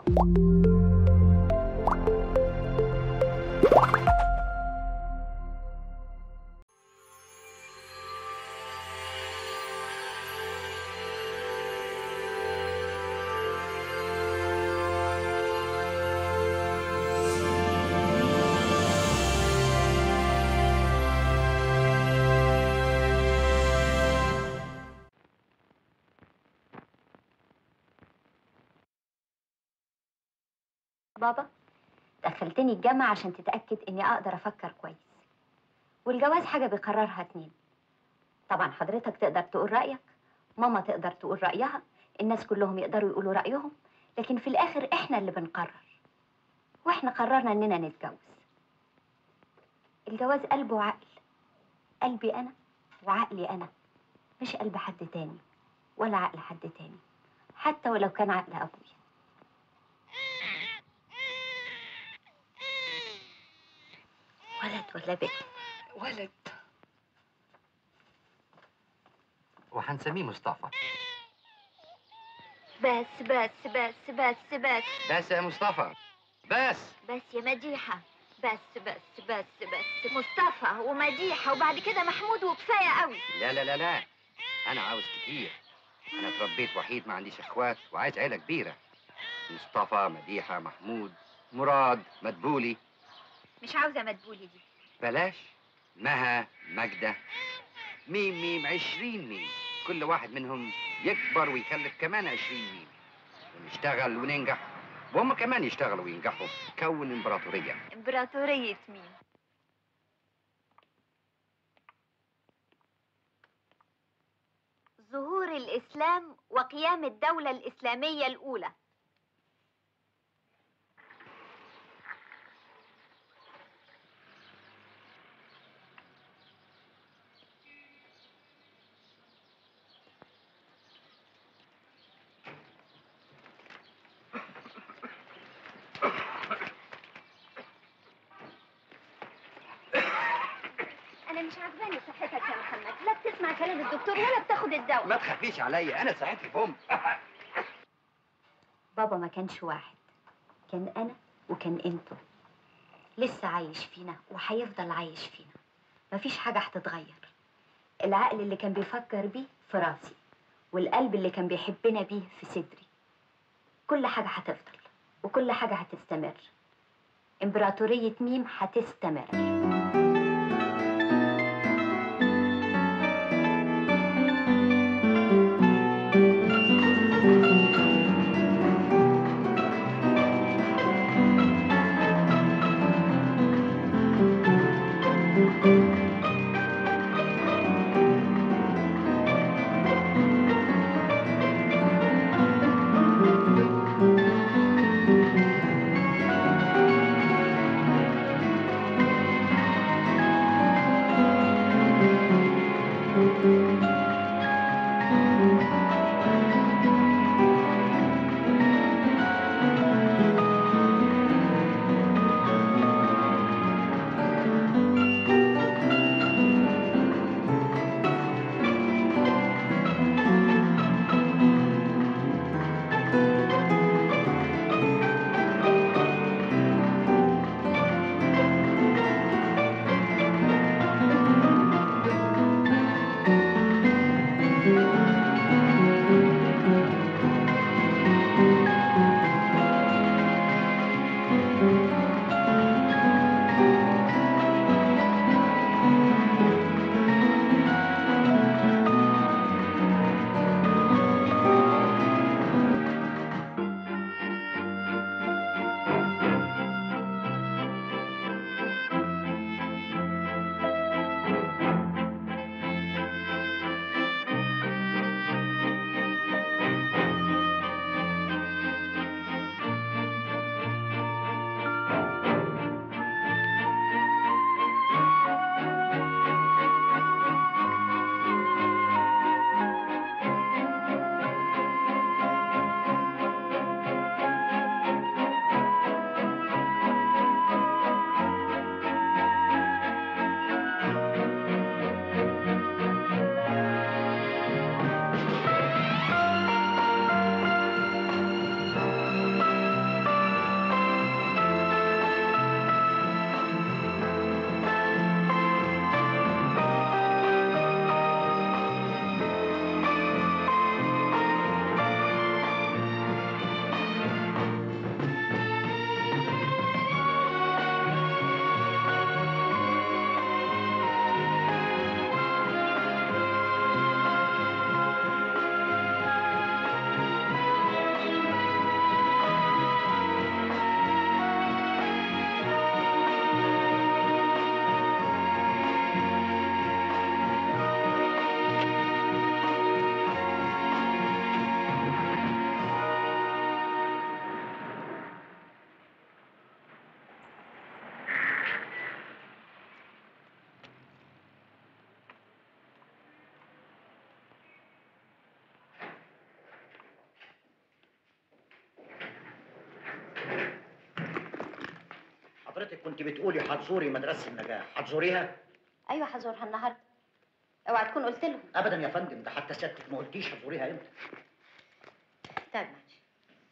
بابا دخلتني الجامعة عشان تتأكد إني أقدر أفكر كويس والجواز حاجة بيقررها اتنين طبعا حضرتك تقدر تقول رأيك ماما تقدر تقول رأيها الناس كلهم يقدروا يقولوا رأيهم لكن في الآخر إحنا اللي بنقرر وإحنا قررنا إننا نتجوز الجواز قلب وعقل قلبي أنا وعقلي أنا مش قلب حد تاني ولا عقل حد تاني حتى ولو كان عقل أبويا ولد ولا بنت ولد وهنسميه مصطفى بس بس بس بس بس بس يا مصطفى بس بس يا مديحة بس بس بس بس مصطفى ومديحة وبعد كده محمود وكفاية قوي لا لا لا لا انا عاوز كتير انا اتربيت وحيد ما عنديش اخوات وعايز عيله كبيره مصطفى مديحه محمود مراد مدبولي مش عاوزة مدبولي دي بلاش مها ماجدة ميم ميم عشرين ميم كل واحد منهم يكبر ويخلف كمان عشرين ميم ونشتغل وننجح وهم كمان يشتغلوا وينجحوا كون امبراطورية امبراطورية مين ظهور الإسلام وقيام الدولة الإسلامية الأولى أنا مش عاجباني صحتك يا محمد لا بتسمع كلام الدكتور ولا بتاخد الدواء ما تخافيش عليا انا ساعتها بوم بابا ما كانش واحد كان أنا وكان أنتوا لسه عايش فينا وهيفضل عايش فينا مفيش حاجة هتتغير العقل اللي كان بيفكر بيه في راسي والقلب اللي كان بيحبنا بيه في صدري كل حاجة هتفضل وكل حاجة هتستمر إمبراطورية ميم هتستمر حضرتك كنت بتقولي هتزوري مدرسه النجاح هتزوريها ايوه هزورها النهارده اوعى تكون قلت لهم ابدا يا فندم ده حتى سيادتك ما قلتيش هتزوريها امتى طيب ماشي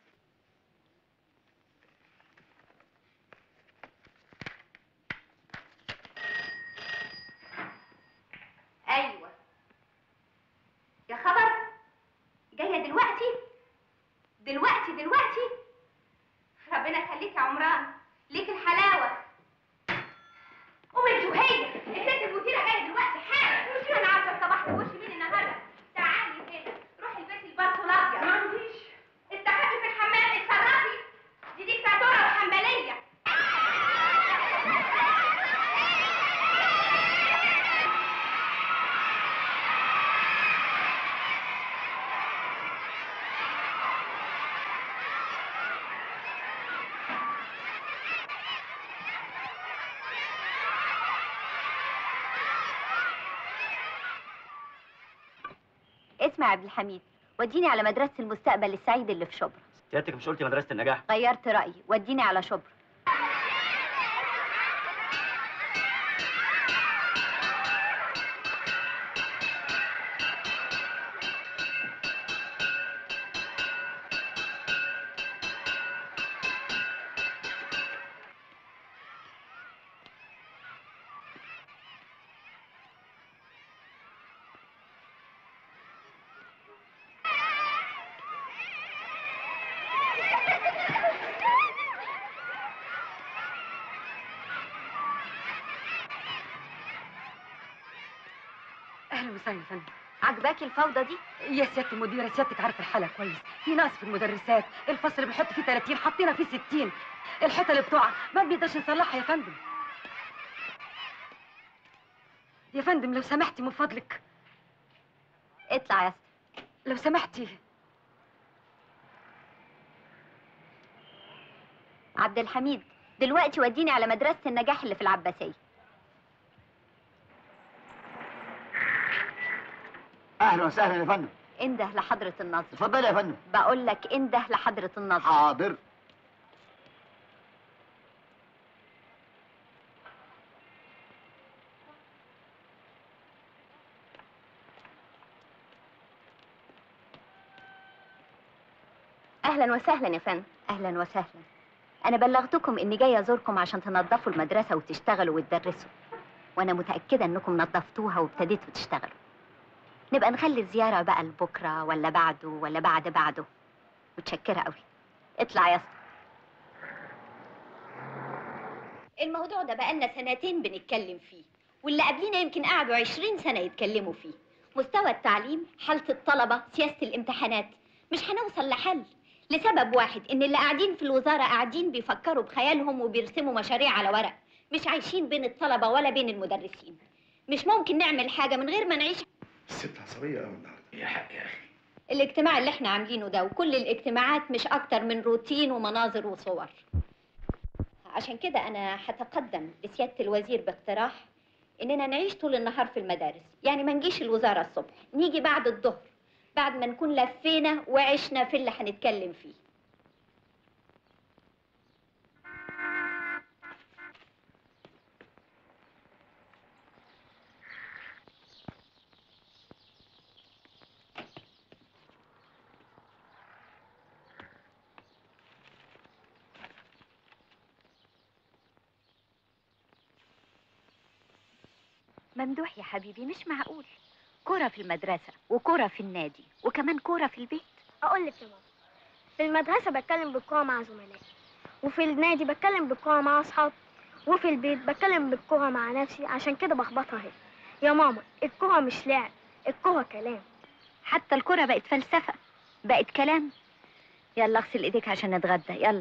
ايوه يا خبر جايه دلوقتي دلوقتي دلوقتي ربنا يخليك يا عمران ليك الحلاوه قومي انت وهي الست المديره جايه دلوقتي حالا مش انا عارفه الصباح تخش مين النهارده تعالي هنا روحي البسي البارت الابيض ما عنديش استخبي في الحمام اتصرفي دي ديكتاتوره وحنبليه اسمع يا عبد الحميد وديني على مدرسة المستقبل السعيد اللي في شبرا سيادتك مش قلتي مدرسة النجاح غيرت رأيي وديني على شبرا اهلا وسهلا يا فندم عجباكي الفوضى دي يا سياده المديره سيادتك عارفه الحاله كويس في نقص في المدرسات الفصل اللي بنحط فيه 30 حطينا فيه 60 الحيطه اللي بتقع ما بنقدرش نصلحها يا فندم يا فندم لو سمحتي من فضلك اطلع يا اسطى لو سمحتي عبد الحميد دلوقتي وديني على مدرسة النجاح اللي في العباسية اهلا وسهلا يا فندم انده لحضرة الناظر اتفضلي يا فندم بقول لك انده لحضرة الناظر حاضر اهلا وسهلا يا فندم اهلا وسهلا انا بلغتكم اني جايه ازوركم عشان تنظفوا المدرسه وتشتغلوا وتدرسوا وانا متاكده انكم نظفتوها وابتديتوا تشتغلوا نبقى نخلي الزياره بقى لبكره ولا بعده ولا بعد بعده متشكره قوي اطلع يا اسطى الموضوع ده بقالنا سنتين بنتكلم فيه واللي قبلينا يمكن قعدوا عشرين سنة يتكلموا فيه مستوى التعليم حالة الطلبة سياسة الامتحانات مش هنوصل لحل لسبب واحد ان اللي قاعدين في الوزارة قاعدين بيفكروا بخيالهم وبيرسموا مشاريع على ورق مش عايشين بين الطلبة ولا بين المدرسين مش ممكن نعمل حاجة من غير ما نعيش الست عصبية أوي النهاردة يا حق يا أخي الاجتماع اللي احنا عاملينه ده وكل الاجتماعات مش اكتر من روتين ومناظر وصور عشان كده انا هتقدم لسيادة الوزير باقتراح اننا نعيش طول النهار في المدارس يعني ما نجيش الوزارة الصبح نيجي بعد الظهر بعد ما نكون لفينا وعشنا في اللي هنتكلم فيه ممدوح يا حبيبي مش معقول كرة في المدرسة وكرة في النادي وكمان كرة في البيت اقول لك يا ماما في المدرسه بتكلم بالكوره مع زملائي وفي النادي بتكلم بالكوره مع اصحابي وفي البيت بتكلم بالكوره مع نفسي عشان كده بخبطها هنا يا ماما الكوره مش لعب الكوره كلام حتى الكرة بقت فلسفة بقت كلام يلا اغسل ايديك عشان نتغدى يلا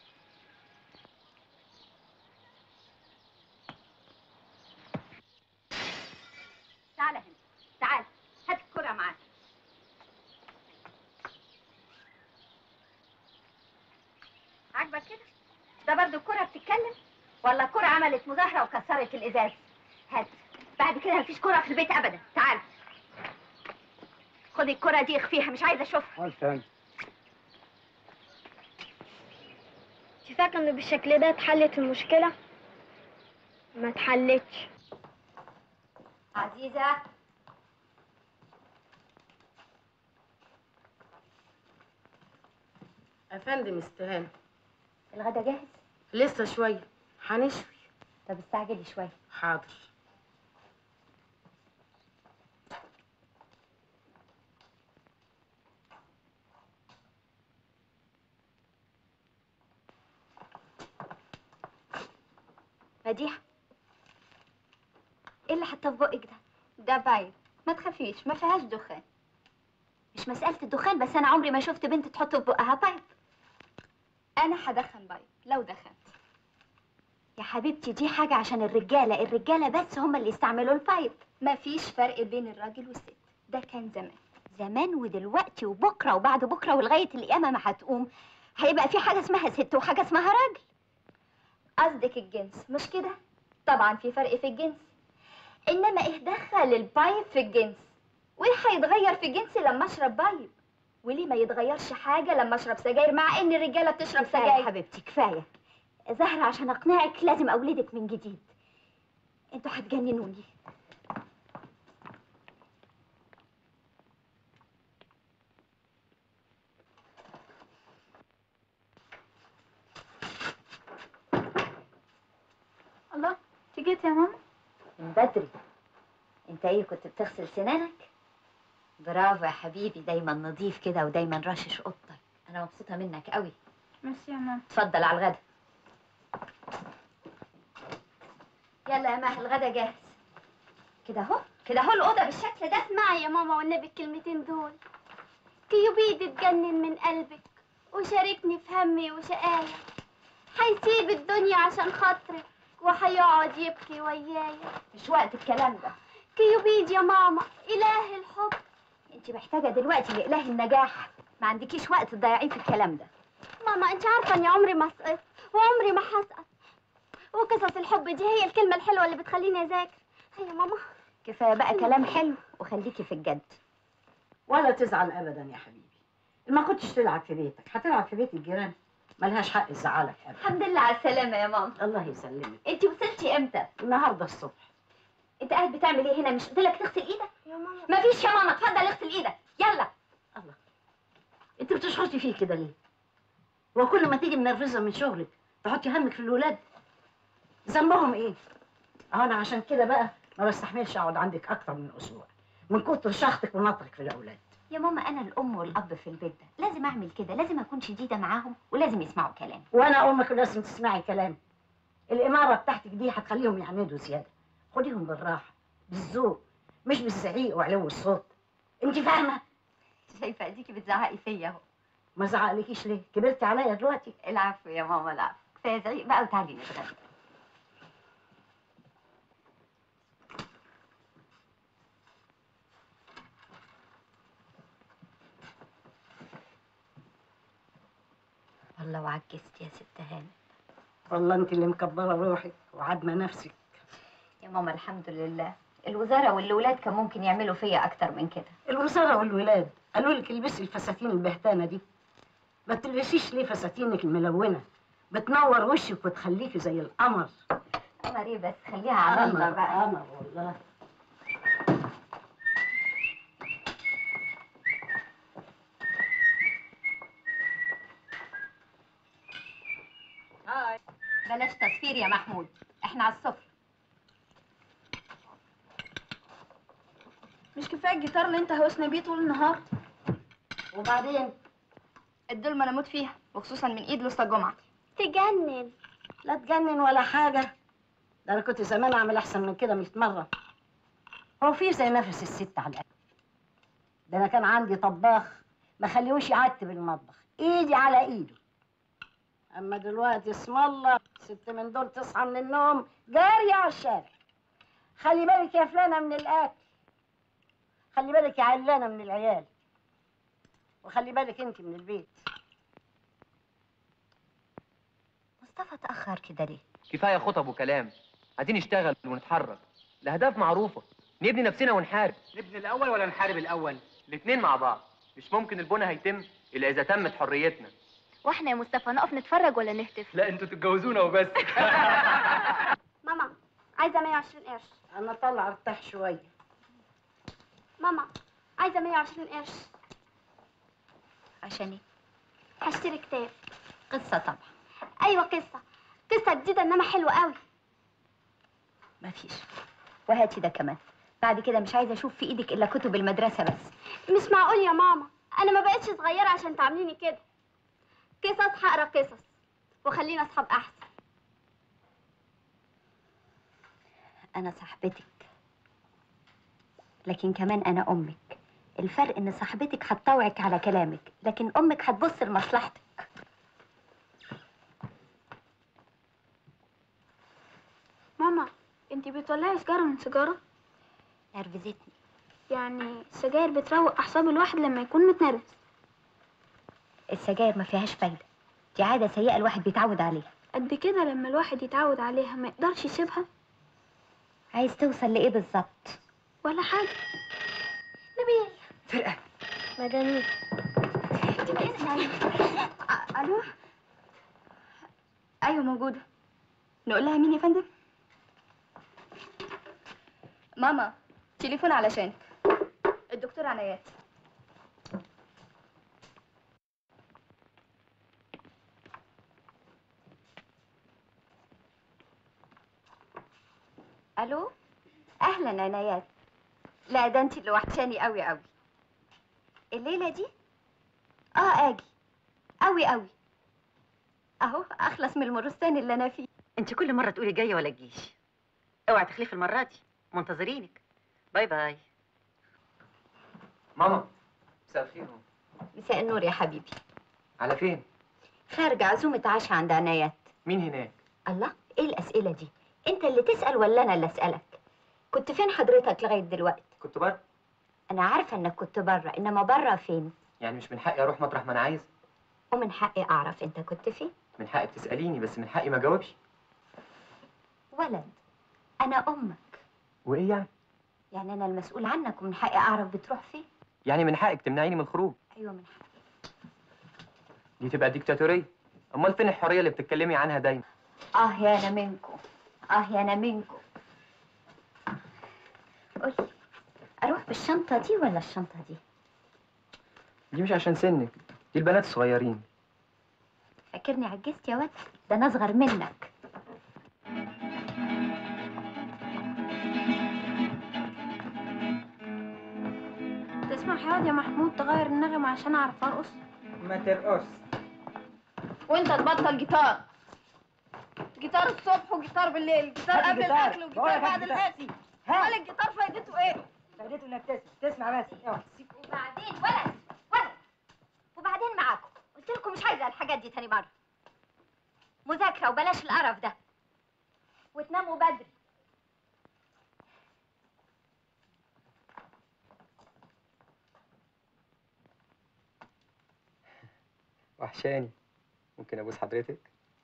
تعال هنا تعال هات الكرة معاك عاجبك كده ده برضو الكرة بتتكلم ولا الكرة عملت مظاهرة وكسرت الإزاز هات بعد كده مفيش كرة في البيت أبدا تعال خد الكرة دي اخفيها مش عايزة أشوفها انت فاكره ان بالشكل ده اتحلت المشكله ما اتحلتش عزيزة افندم استهانة الغدا جاهز لسه شويه هنشوي طب استعجلي شوية حاضر مديحة ايه اللي حاطاه في بقك ده؟ ده بايب ما تخافيش ما فيهاش دخان مش مسألة الدخان بس أنا عمري ما شفت بنت تحط في بقها بايب أنا هدخن بايب لو دخنت يا حبيبتي دي حاجة عشان الرجالة الرجالة بس هم اللي يستعملوا البايب مفيش فرق بين الراجل والست ده كان زمان زمان ودلوقتي وبكرة وبعد بكرة ولغاية القيامة ما هتقوم هيبقى في حاجة اسمها ست وحاجة اسمها راجل قصدك الجنس مش كده؟ طبعا في فرق في الجنس انما ايه دخل البايب في الجنس وايه هيتغير في جنسي لما اشرب بايب وليه ما يتغيرش حاجه لما اشرب سجاير مع ان الرجاله بتشرب سجاير يا حبيبتي كفايه زهرة عشان اقنعك لازم اولدك من جديد انتوا هتجننوني الله انت جيت يا ماما من بدري انت ايه كنت بتغسل سنانك برافو يا حبيبي دايما نظيف كده ودايما رشش اوضتك انا مبسوطه منك قوي ميرسي يا ماما اتفضل على الغدا يلا يا ماهر الغدا جاهز كده اهو كده اهو الاوضه بالشكل ده اسمعي يا ماما والنبي الكلمتين دول كيوبيد اتجنن من قلبك وشاركني في همي وشقايا هيسيب الدنيا عشان خاطرك وهيقعد يبكي ويايا مش وقت الكلام ده كيوبيد يا ماما إله الحب انت محتاجه دلوقتي لاله النجاح ما عندكيش وقت تضيعيه في الكلام ده ماما انت عارفة اني عمري ما سقطت وعمري ما هسقط وقصص الحب دي هي الكلمة الحلوة اللي بتخليني اذاكر هيا ماما كفايه بقى كلام حلو وخليكي في الجد ولا تزعل ابدا يا حبيبي ما كنتش تلعب في بيتك هتلعب في بيت الجيران ملهاش حق تزعلك ابدا الحمد لله على السلامه يا ماما الله يسلمك انت وصلتي امتى النهارده الصبح انت قاعد بتعمل ايه هنا مش قلت لك تغسل ايدك يا ماما مفيش يا ماما اتفضل اغسل ايدك يلا انت بتشخصي فيه كده ليه وكل ما تيجي منرفزه من شغلك تحطي همك في الولاد ذنبهم ايه اهو انا عشان كده بقى ما بستحملش اقعد عندك اكتر من اسبوع من كتر شخطك ونطرك في الاولاد يا ماما انا الام والاب في البيت ده لازم اعمل كده لازم اكون شديده معاهم ولازم يسمعوا كلامي وانا امك لازم تسمعي كلامي الاماره بتاعتك دي هتخليهم يعندوا زياده خديهم بالراحه بالذوق مش بالزعيق وعلو الصوت انت فاهمه شايفه اديكي بتزعقي فيا اهو ما زعقلكيش ليه كبرتي عليا دلوقتي العفو يا ماما العفو كفايه زعيق بقى وتعالي نتغدى والله وعجزت يا ست هانم والله انت اللي مكبره روحك وعدمه نفسك يا ماما الحمد لله الوزاره والولاد كان ممكن يعملوا فيا اكتر من كده الوزاره والولاد قالوا لك البسي الفساتين البهتانه دي ما تلبسيش ليه فساتينك الملونه بتنور وشك وتخليكي زي القمر قمر ايه بس خليها على الله بقى قمر والله بلاش تصفير يا محمود احنا على السفره مش كفاية الجيتار اللي انت هوسنا بيه طول النهار وبعدين الدول ما نموت فيها وخصوصا من ايد لسه الجمعة تجنن لا تجنن ولا حاجه ده انا كنت زمان اعمل احسن من كده 100 مره هو في زي نفس الست على الاكل ده انا كان عندي طباخ ما خليهوش يعتب المطبخ ايدي على ايده اما دلوقتي اسم الله ست من دول تصحى من النوم جاريه على الشارع خلي بالك يا فلانه من الاكل خلي بالك يا علانه من العيال وخلي بالك انت من البيت مصطفى تاخر كده ليه كفايه خطب وكلام عايزين نشتغل ونتحرك الاهداف معروفه نبني نفسنا ونحارب نبني الاول ولا نحارب الاول الاثنين مع بعض مش ممكن البنى هيتم الا اذا تمت حريتنا واحنا يا مصطفى نقف نتفرج ولا نهتف لا انتوا تتجوزونا وبس ماما عايزة 120 قرش انا طالعه ارتاح شويه ماما عايزة 120 قرش عشان ايه هشتري كتاب قصه طبعا ايوه قصة قصة جديدة انما حلوة قوي مفيش وهاتي ده كمان بعد كده مش عايزه اشوف في ايدك الا كتب المدرسه بس مش معقول يا ماما انا ما بقتش صغيرة عشان تعامليني كده قصص هقرا قصص وخلينا اصحاب احسن انا صاحبتك لكن كمان انا امك الفرق ان صاحبتك هتطوعك على كلامك لكن امك هتبص لمصلحتك ماما انتي بتولعي سيجارة من سيجارة نرفزتني يعني السجاير بتروق اعصاب الواحد لما يكون متنرفز السجاير ما فيهاش فايده دي عاده سيئه الواحد بيتعود عليها قد كده لما الواحد يتعود عليها ما يقدرش يسيبها عايز توصل لايه بالظبط ولا حاجة نبيل فرقه مجانين الو ايوه موجوده نقول لها مين يا فندم ماما تليفون علشانك الدكتور عنايات الو اهلا عنايات لا ده انت اللي وحشاني قوي قوي الليله دي اه اجي قوي قوي اهو اخلص من المرستان اللي انا فيه انت كل مره تقولي جايه ولا تجيش اوعي تخلفي المره دي منتظرينك باي باي ماما مساء الخير مساء النور يا حبيبي على فين خارج عزومه عشاء عند عنايات مين هناك الله ايه الاسئله دي انت اللي تسال ولا انا اللي اسالك كنت فين حضرتك لغايه دلوقتي كنت بره انا عارفه انك كنت بره انما بره فين يعني مش من حقي اروح مطرح ما انا عايز ومن حقي اعرف انت كنت فين من حقك تساليني بس من حقي ما اجاوبش ولد انا امك وايه يعني يعني انا المسؤول عنك ومن حقي اعرف بتروح فين يعني من حقك تمنعيني من الخروج ايوه من حقي دي تبقى ديكتاتوريه امال فين الحريه اللي بتتكلمي عنها دايما اه يا انا منكم اه يا انا منكم قولي اروح بالشنطه دي ولا الشنطه دي دي مش عشان سنك دي البنات الصغيرين فاكرني عجزت يا واد ده انا اصغر منك تسمح يا واد يا محمود تغير النغمة عشان اعرف ارقص ما ترقص وانت تبطل جيتار جيتار الصبح وجيتار بالليل جيتار هات قبل الجيتار. الاكل بقول وجيتار لك هات بعد الجيتار. الاكل هات. امال الجيتار فايدته ايه فايدته انك تسمع تسمع بس اوعى تسيب وبعدين ولد ولد وبعدين معاكم قلت لكم مش عايزه الحاجات دي تاني مره مذاكره وبلاش القرف ده وتناموا بدري وحشاني ممكن ابوس حضرتك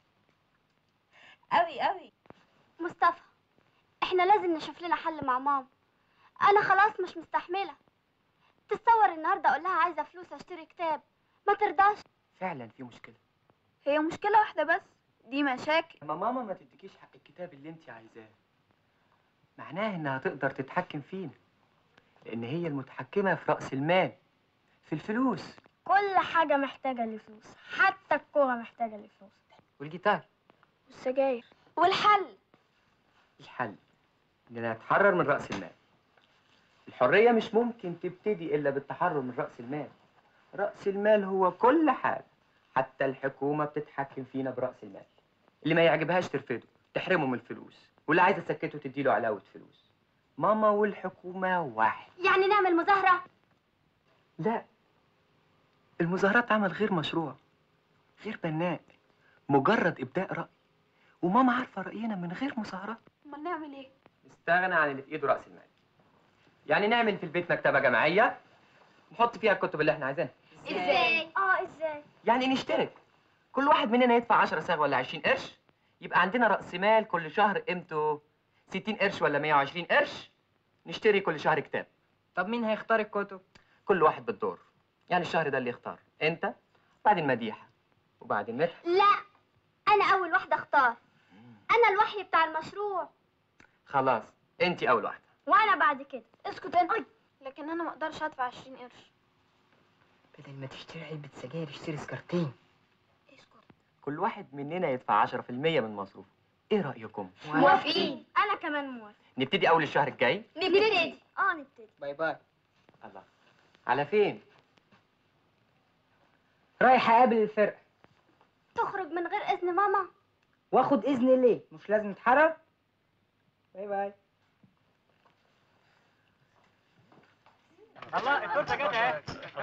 قوي قوي مصطفى احنا لازم نشوف لنا حل مع ماما انا خلاص مش مستحمله تتصور النهارده اقول لها عايزه فلوس اشتري كتاب ما ترضاش فعلا في مشكله هي مشكله واحده بس دي مشاكل لما ماما ما تديكيش حق الكتاب اللي انت عايزاه معناه انها تقدر تتحكم فينا لان هي المتحكمه في راس المال في الفلوس كل حاجه محتاجه لفلوس حتى الكوره محتاجه لفلوس والجيتار والسجاير والحل الحل اننا نتحرر من راس المال الحريه مش ممكن تبتدي الا بالتحرر من راس المال راس المال هو كل حاجه حتى الحكومه بتتحكم فينا براس المال اللي ما يعجبهاش ترفضه تحرمه من الفلوس واللي عايزه تسكته تديله علاوه فلوس ماما والحكومه واحد يعني نعمل مظاهره لا المظاهرات عمل غير مشروع غير بناء مجرد ابداء راي وماما عارفه راينا من غير مظاهرات امال نعمل ايه نستغنى عن اللي في ايده راس المال يعني نعمل في البيت مكتبه جماعيه نحط فيها الكتب اللي احنا عايزينها ازاي اه ازاي يعني نشترك كل واحد مننا يدفع 10 صاغ ولا 20 قرش يبقى عندنا راس مال كل شهر قيمته 60 قرش ولا 120 قرش نشتري كل شهر كتاب طب مين هيختار الكتب كل واحد بالدور يعني الشهر ده اللي يختار انت بعدين مديحه وبعدين مدحت لا انا اول واحده اختار انا الوحي بتاع المشروع خلاص انت اول واحده وانا بعد كده اسكت انت لكن انا ما اقدرش ادفع 20 قرش بدل ما تشتري علبة سجاير اشتري سكرتين كل واحد مننا يدفع 10% من مصروفه ايه رايكم موافقين انا كمان موافق نبتدي اول الشهر الجاي نبتدي اه نبتدي باي باي الله على فين رايح اقابل الفرقة تخرج من غير اذن ماما واخد اذن ليه مش لازم اتحرك باي باي الله التورته جت اهي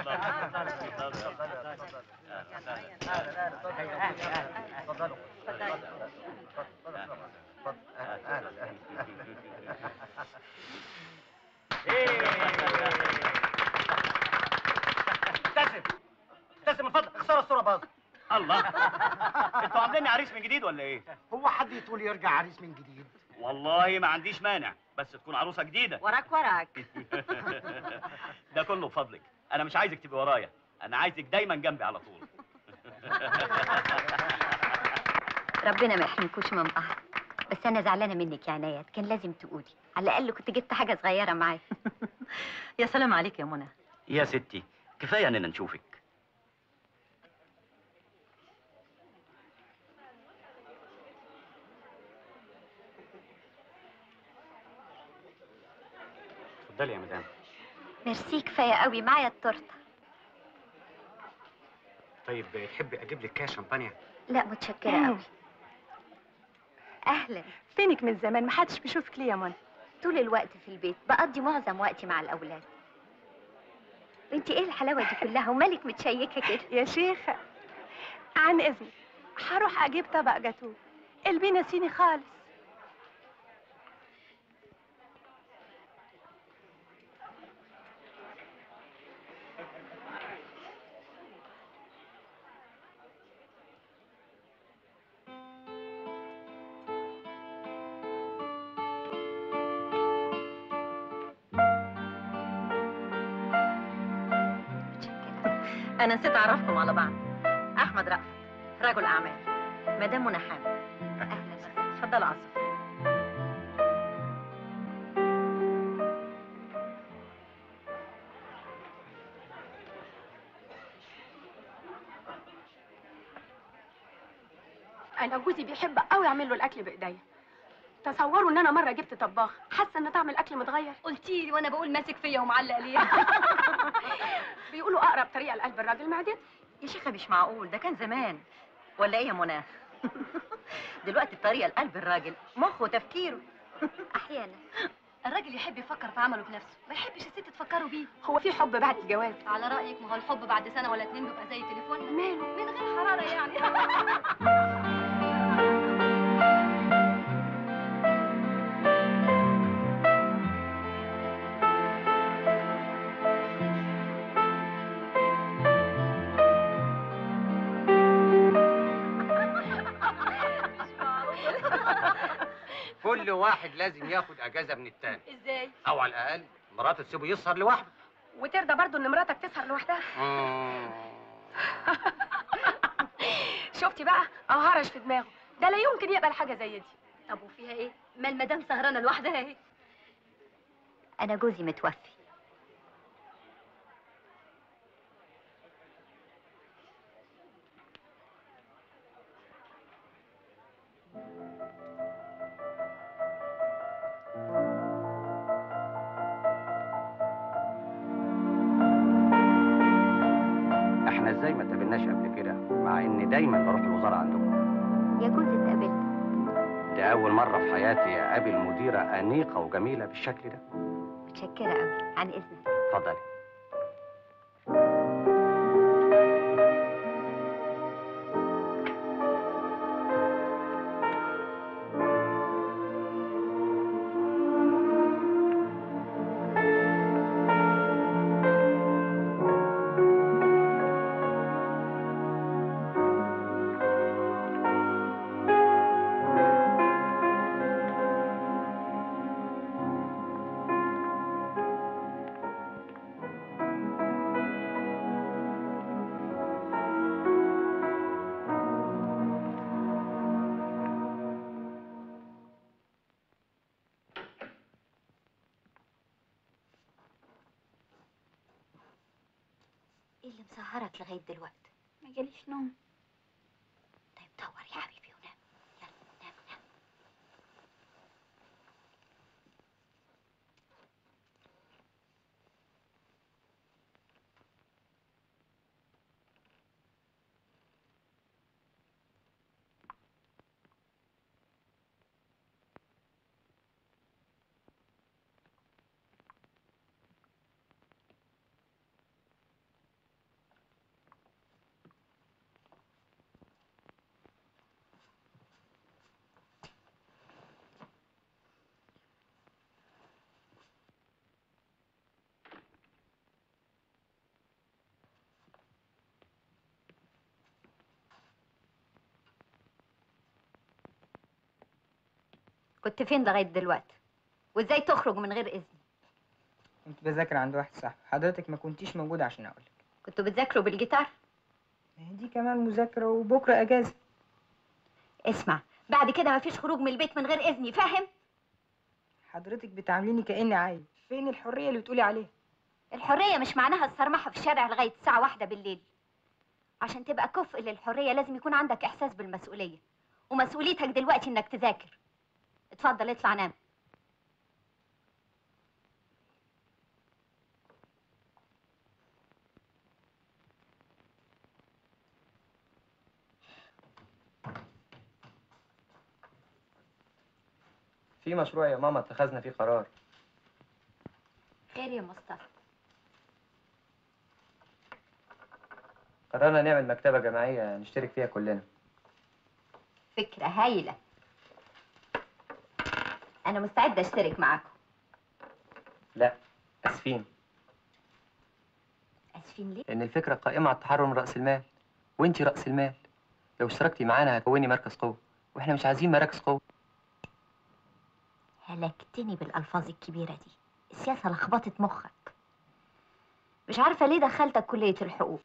ابتسم ابتسم من فضلك اخسر الصوره باظت الله انتوا عامليني عريس من جديد ولا ايه؟ هو حد يطول يرجع عريس من جديد والله ما عنديش مانع بس تكون عروسه جديده وراك وراك ده كله بفضلك انا مش عايزك تبقي ورايا انا عايزك دايما جنبي على طول ربنا ما يحرمكوش من بعض بس انا زعلانه منك يا عنايات كان لازم تقولي على الاقل كنت جبت حاجه صغيره معاك يا سلام عليك يا منى يا ستي كفايه اننا نشوفك اتفضلي يا مدام ميرسي كفايه قوي معايا التورته طيب تحبي اجيب لك كاس شمبانيا لا متشكره قوي اهلا فينك من زمان محدش بيشوفك ليه يا منى طول الوقت في البيت بقضي معظم وقتي مع الاولاد وانت ايه الحلاوه دي كلها ومالك متشيكه كده يا شيخ عن اذنك هروح اجيب طبق جاتوه قلبي نسيني خالص انا نسيت اعرفكم على بعض احمد رأفت رجل اعمال مدام منى حامد اهلا وسهلا اتفضل عصف انا جوزي بيحب قوي اعمل له الاكل بايديا تصوروا ان انا مره جبت طباخ حاسه ان طعم الاكل متغير قلتي لي وانا بقول ماسك فيا ومعلق ليه بيقولوا اقرب طريقه لقلب الراجل معدته يا شيخه مش معقول ده كان زمان ولا ايه يا منى دلوقتي الطريقه لقلب الراجل مخه وتفكيره احيانا الراجل يحب يفكر في عمله بنفسه ما يحبش الست تفكره بيه هو في حب بعد الجواز على رايك ما هو الحب بعد سنه ولا اتنين بيبقى زي التليفون ماله من غير حراره يعني كل واحد لازم ياخد اجازه من التاني ازاي او على الاقل مراته تسيبه يسهر لوحده وترضى برضو ان مراتك تسهر لوحدها شفتي بقى اه هرش في دماغه ده لا يمكن يقبل حاجه زي دي طب وفيها ايه ما المدام سهرانه لوحدها اهي انا جوزي متوفي احنا ازاي ما تقابلناش قبل كده مع اني دايما بروح الوزاره عندكم يا جوزي اتقابلنا ده اول مره في حياتي اقابل مديره انيقه وجميله بالشكل ده متشكره قوي عن اذنك اتفضلي اللي مسهرك لغايه دلوقتي ما جاليش نوم طيب دور يا حبيبي ونام يلا نام نام كنت فين لغايه دلوقتي وازاي تخرج من غير اذن كنت بذاكر عند واحد صاحبي حضرتك ما كنتيش موجودة عشان أقولك كنتوا بتذاكروا بالجيتار ما هي دي كمان مذاكرة وبكرة أجازة اسمع بعد كده مفيش خروج من البيت من غير اذني فاهم حضرتك بتعامليني كأني عايل فين الحرية اللي بتقولي عليها الحريه مش معناها الصرمحه في الشارع لغايه الساعه واحدة بالليل عشان تبقى كفء للحريه لازم يكون عندك احساس بالمسؤوليه ومسؤوليتك دلوقتي انك تذاكر اتفضل اطلع نام في مشروع يا ماما اتخذنا فيه قرار خير يا مصطفى قررنا نعمل مكتبة جماعية نشترك فيها كلنا فكره هايله انا مستعده اشترك معاكم لا اسفين اسفين ليه لان الفكرة قائمة على التحرر من رأس المال وانتي رأس المال لو اشتركتي معانا هتكوني مركز قوة واحنا مش عايزين مراكز قوة هلكتني بالالفاظ الكبيره دي السياسه لخبطت مخك مش عارفه ليه دخلتك كليه الحقوق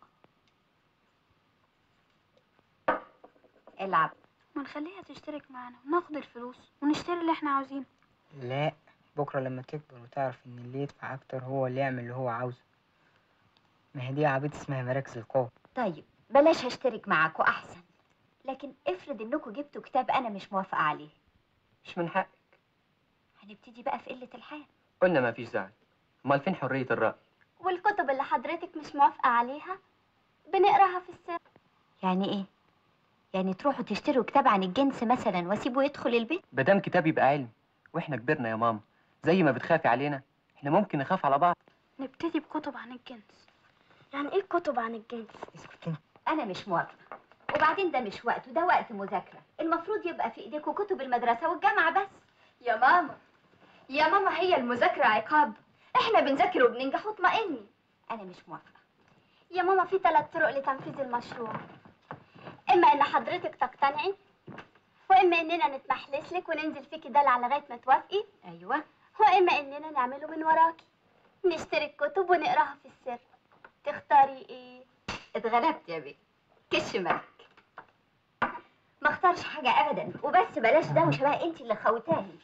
العب ما نخليها تشترك معانا وناخد الفلوس ونشتري اللي احنا عاوزينه لا بكرة لما تكبر وتعرف إن اللي يدفع أكتر هو اللي يعمل اللي هو عاوزه ما هي دي عبيط اسمها مراكز القوة طيب بلاش هشترك معاكوا احسن لكن افرض انكم جبتوا كتاب انا مش موافقه عليه مش من حق هنبتدي بقى في قله الحال قلنا ما فيش زعل امال فين حرية الرأي والكتب اللي حضرتك مش موافقة عليها بنقراها في السر يعني ايه يعني تروحوا تشتروا كتاب عن الجنس مثلا واسيبه يدخل البيت مادام كتاب يبقى علم واحنا كبرنا يا ماما زي ما بتخافي علينا احنا ممكن نخاف على بعض نبتدي بكتب عن الجنس يعني ايه كتب عن الجنس انا مش موافقه وبعدين ده مش وقت وده وقت مذاكره المفروض يبقى في ايديكوا كتب المدرسه والجامعه بس يا ماما يا ماما هي المذاكرة عقاب احنا بنذاكر وبننجح واطمئني انا مش موافقه يا ماما في ثلاث طرق لتنفيذ المشروع اما ان حضرتك تقتنعي واما اننا نتمحلس لك وننزل فيكي دلع لغايه ما توافقي ايوه واما اننا نعمله من وراكي نشتري الكتب ونقراها في السر تختاري ايه اتغلبت يا بيه كش ملك ما اختارش حاجه ابدا وبس بلاش دوشه بقى انت اللي خوتاني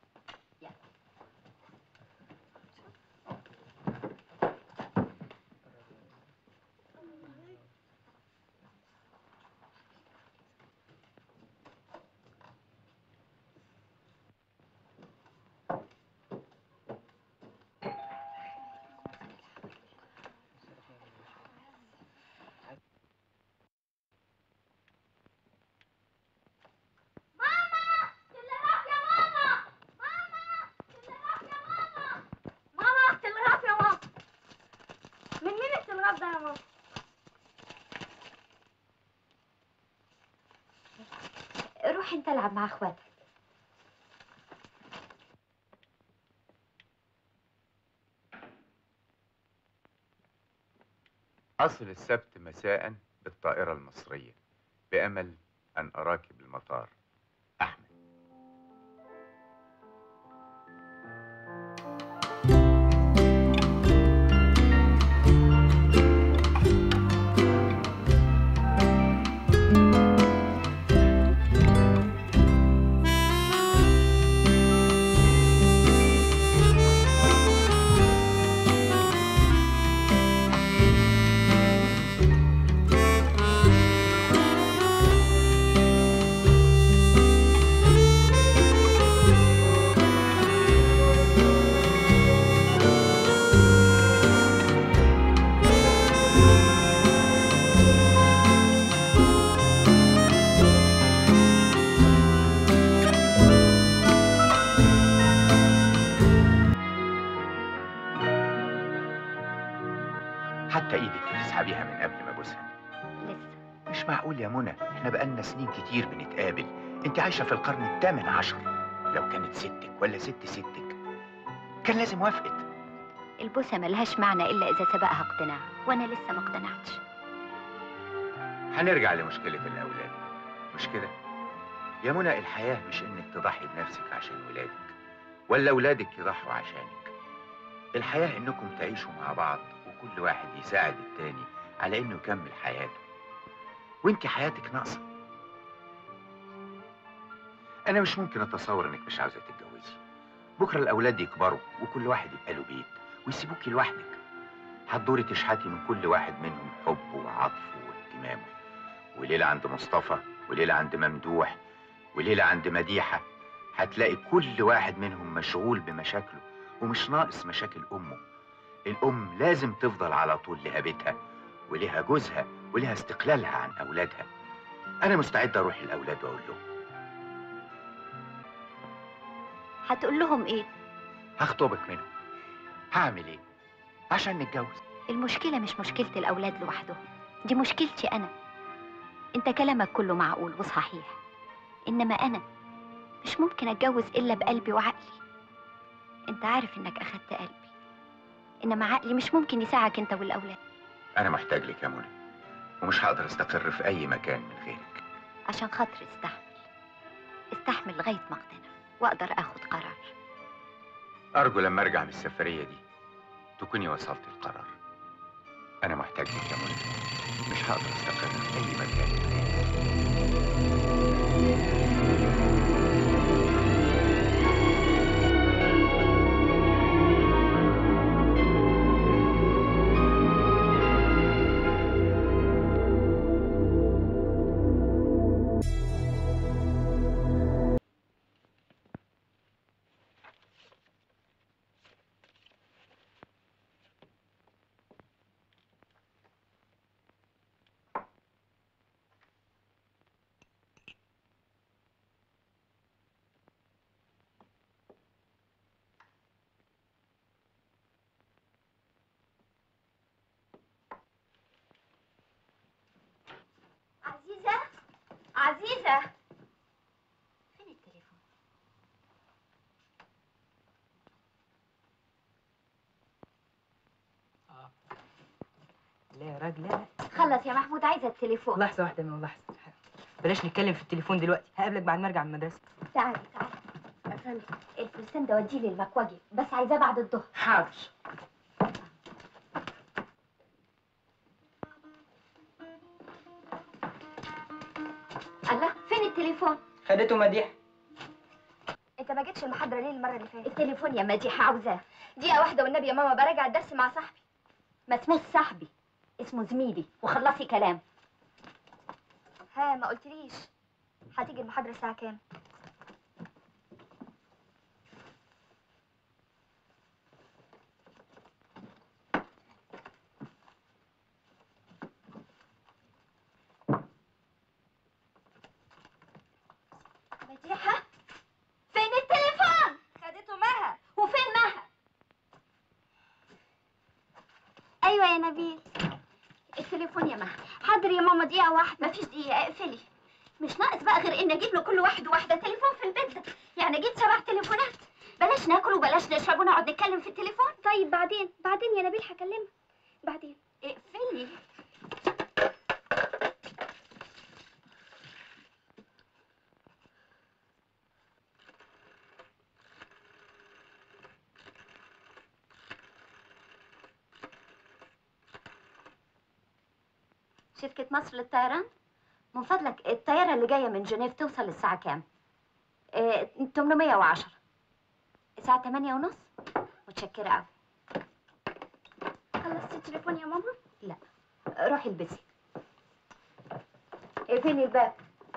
ماما تلغراف يا ماما من مين التلغراف ده يا ماما روح انت العب مع اخواتك أصل السبت مساء بالطائرة المصرية بأمل أن أراك بالمطار أحمد بيها من قبل ما ابوسها لسه مش معقول يا منى احنا بقالنا سنين كتير بنتقابل انت عايشه في القرن الثامن عشر لو كانت ستك ولا ست ستك كان لازم وافقت البوسة ملهاش معنى إلا إذا سبقها اقتناع وأنا لسه ما اقتنعتش هنرجع لمشكله الاولاد مش كده يا منى الحياه مش انك تضحي بنفسك عشان ولادك ولا ولادك يضحوا عشانك الحياه انكم تعيشوا مع بعض وكل واحد يساعد التاني على انه يكمل حياته وانت حياتك ناقصه انا مش ممكن اتصور انك مش عاوزه تتجوزي بكره الاولاد يكبروا وكل واحد يبقى له بيت ويسيبوكي لوحدك هتدوري تشحتي من كل واحد منهم حبه وعطفه واهتمامه وليله عند مصطفى وليله عند ممدوح وليله عند مديحه هتلاقي كل واحد منهم مشغول بمشاكله ومش ناقص مشاكل امه الام لازم تفضل على طول لها بيتها ولها جوزها ولها استقلالها عن اولادها انا مستعد اروح الاولاد واقول لهم هتقول لهم إيه؟ هخطبك منهم هعمل ايه عشان نتجوز المشكلة مش مشكلة الأولاد لوحدهم دي مشكلتي أنا أنت كلامك كله معقول وصحيح إنما أنا مش ممكن أتجوز إلا بقلبي وعقلي أنت عارف إنك أخدت قلبي إنما عقلي مش ممكن يساعدك أنت والأولاد انا محتاج لك يا منى ومش هقدر استقر في اي مكان من غيرك عشان خاطري استحمل استحمل لغاية ما أقتنع وأقدر آخد قرار ارجو لما ارجع من السفريه دي تكوني وصلت القرار انا محتاج لك يا منى مش هقدر استقر في اي مكان من غيرك عزيزة عزيزة فين التليفون؟ لا يا راجل لا خلص يا محمود عايزة التليفون لحظة واحدة من لحظة بلاش نتكلم في التليفون دلوقتي هقابلك بعد ما ارجع من المدرسة تعالي تعالي أفندم الفستان ده وديه للمكواجي بس عايزاه بعد الظهر حاضر الله فين التليفون؟ خدته مديح انت ما جيتش المحاضرة ليه المرة اللي فاتت التليفون يا مديحة عاوزاه دقيقة واحدة والنبي يا ماما براجع الدرس مع صاحبي ما اسموش صاحبي اسمه زميلي وخلصي كلام ها ما قلتليش هتيجي المحاضرة الساعة كام مديحة فين التليفون خدته مها وفين مها ايوه يا نبيل التليفون يا مها حاضر يا ماما دقيقة واحدة مفيش دقيقة اقفلي مش ناقص بقى غير ان اجيب له كل واحد وواحدة تليفون في البيت ده يعني اجيب سبع تليفونات بلاش ناكل وبلاش نشرب ونقعد نتكلم في التليفون طيب بعدين بعدين يا نبيل هكلمك بعدين اقفلي شركة مصر للطيران من فضلك الطيارة اللي جاية من جنيف توصل الساعة كام؟ اه 810 الساعة 8 ونص متشكرة أوي خلصتي التليفون يا ماما لا روحي البسي اقفلي الباب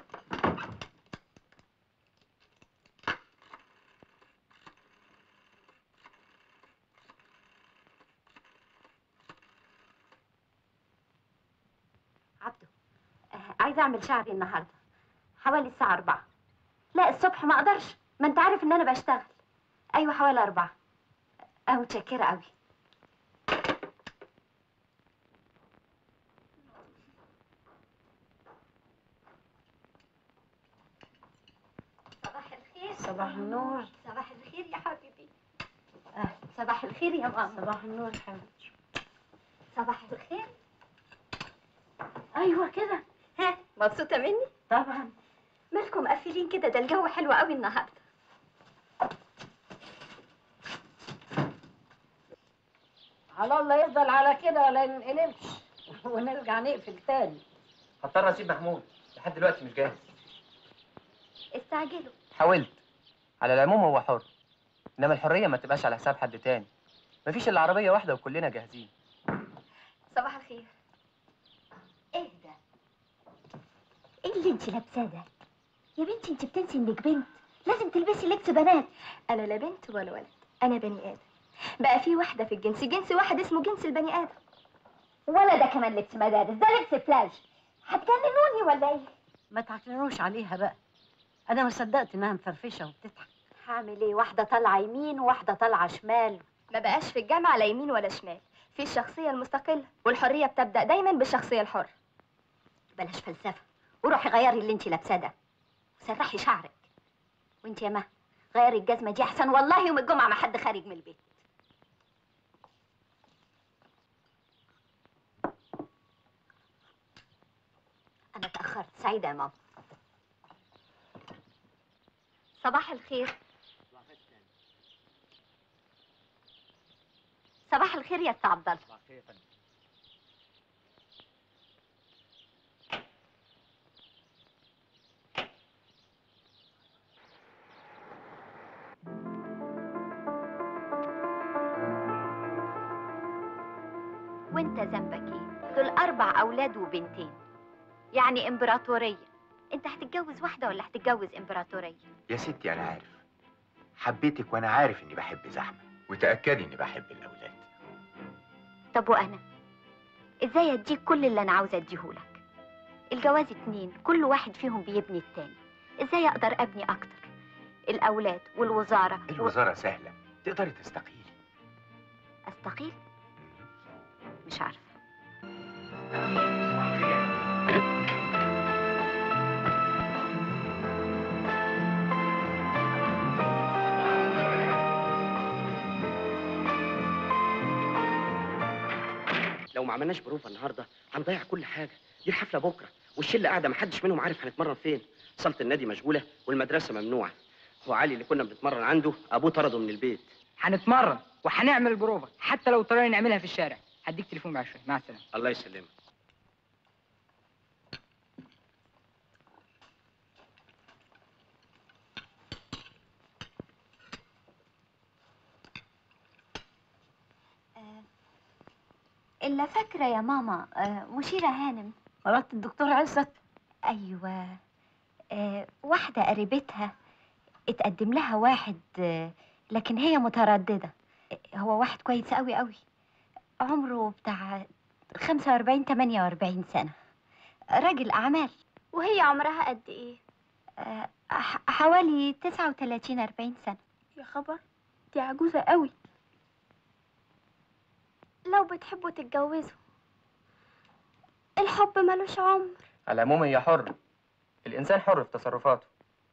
عبده آه، عايزة أعمل شعري النهاردة حوالي الساعة أربعة لا الصبح ما أقدرش ما أنت عارف إن أنا بشتغل أيوة حوالي أربعة أه متشكرة أوي صباح النور صباح الخير يا حبيبي آه. صباح الخير يا ماما صباح النور حبيبتي صباح الخير ايوه كده ها مبسوطة مني؟ طبعا مالكم مقفلين كده ده الجو حلو قوي النهارده على الله يفضل على كده ولا ينقلبش ونرجع نقفل تاني هضطر اسيب محمود لحد دلوقتي مش جاهز استعجلوا حاولت على العموم هو حر انما الحريه ما تبقاش على حساب حد تاني مفيش الا عربيه واحده وكلنا جاهزين صباح الخير ايه ده؟ ايه اللي انت لابساه ده؟ يا بنتي انت بتنسي انك بنت لازم تلبسي لبس بنات انا لا بنت ولا ولد انا بني ادم بقى في واحده في الجنس جنس واحد اسمه جنس البني ادم ولا ده كمان لبس مدارس ده لبس بلاج هتجننوني ولا ايه؟ ما تعكننوش عليها بقى انا ما صدقت انها مفرفشه وبتضحك هعمل ايه واحدة طالعة يمين وواحدة طالعة شمال ما بقاش في الجامعه لا يمين ولا شمال في الشخصيه المستقله والحريه بتبدا دايما بالشخصيه الحره بلاش فلسفة وروحي غيري اللي انت لابساه ده وسرحي شعرك وانت يا ما غيري الجزمة دي احسن والله يوم الجمعة ما حد خارج من البيت انا اتأخرت سعيدة يا ماما صباح الخير صباح الخير يا استاذ عبد الله وانت ذنبك ايه دول اربع اولاد وبنتين يعني امبراطوريه انت هتتجوز واحده ولا هتتجوز امبراطوريه يا ستي انا عارف حبيتك وانا عارف اني بحب زحمه وتاكدي اني بحب الاولاد طب وانا ازاي اديك كل اللي انا عاوزه اديهولك الجواز اتنين كل واحد فيهم بيبني التاني ازاي اقدر ابني اكتر الاولاد والوزاره الوزاره سهله تقدري تستقيلي استقيل مش عارفه لو ما عملناش بروفه النهارده هنضيع كل حاجه دي الحفله بكره والشله قاعده ما حدش منهم عارف هنتمرن فين صاله النادي مشغوله والمدرسه ممنوعه هو علي اللي كنا بنتمرن عنده ابوه طرده من البيت هنتمرن وهنعمل البروفه حتى لو اضطرينا نعملها في الشارع هديك تليفون بعد شويه مع السلامه الله يسلمك الا فاكره يا ماما آه، مشيره هانم مرات الدكتور عزت ايوه آه، واحده قريبتها اتقدم لها واحد آه، لكن هي متردده آه، هو واحد كويس قوي قوي عمره بتاع 45 48 سنه راجل اعمال وهي عمرها قد ايه آه، ح- حوالي 39 40 سنه يا خبر دي عجوزه قوي لو بتحبوا تتجوزوا الحب ملوش عمر على العموم هي حر الانسان حر في تصرفاته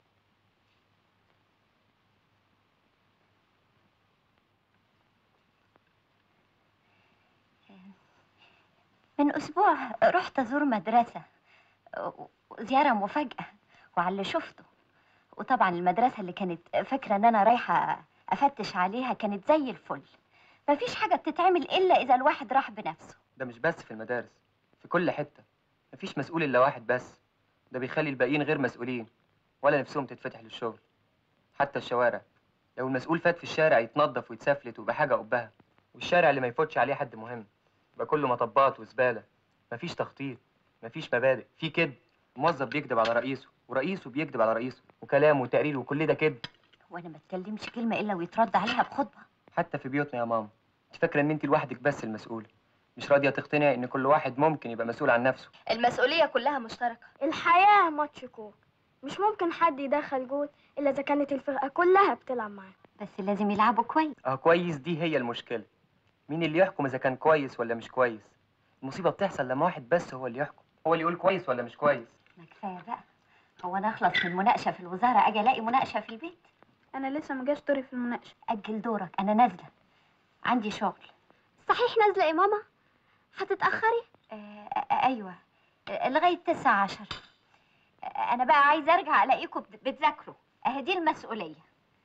من أسبوع رحت أزور مدرسة زيارة مفاجأة وعلى اللي شفته وطبعا المدرسة اللي كانت فاكرة إن أنا رايحة أفتش عليها كانت زي الفل مفيش حاجة بتتعمل إلا إذا الواحد راح بنفسه ده مش بس في المدارس في كل حته مفيش مسؤول الا واحد بس ده بيخلي الباقيين غير مسؤولين ولا نفسهم تتفتح للشغل حتى الشوارع لو المسؤول فات في الشارع يتنظف ويتسفلت ويبقى حاجه قبها والشارع اللي ما يفوتش عليه حد مهم يبقى كله مطبات وزباله مفيش تخطيط مفيش مبادئ في كذب موظف بيكذب على رئيسه ورئيسه بيكذب على رئيسه وكلام وتقرير وكل ده كذب وأنا ما اتكلمش كلمة إلا ويترد عليها بخطبة حتى في بيوتنا يا ماما انت فاكره ان انت لوحدك بس المسؤوله مش راضيه تقتنعي ان كل واحد ممكن يبقى مسؤول عن نفسه المسؤوليه كلها مشتركه الحياه ماتش كوره مش ممكن حد يدخل جول الا اذا كانت الفرقه كلها بتلعب معاه بس لازم يلعبوا كويس اه كويس دي هي المشكله مين اللي يحكم اذا كان كويس ولا مش كويس المصيبه بتحصل لما واحد بس هو اللي يحكم هو اللي يقول كويس ولا مش كويس ما كفاية بقى هو أنا أخلص من مناقشة في الوزارة أجي ألاقي مناقشة في البيت انا لسه ما جاش دوري في المناقشه اجل دورك انا نازله عندي شغل صحيح نازله يا ماما هتتاخري آه ايوه آه لغايه تسعة عشر آه انا بقى عايزه ارجع الاقيكم بت- بتذاكروا اهي دي المسؤوليه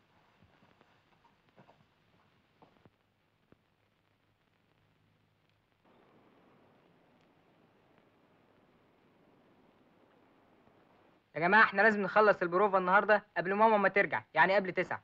يا جماعة احنا لازم نخلص البروفا النهاردة قبل ماما ما ترجع يعني قبل تسعة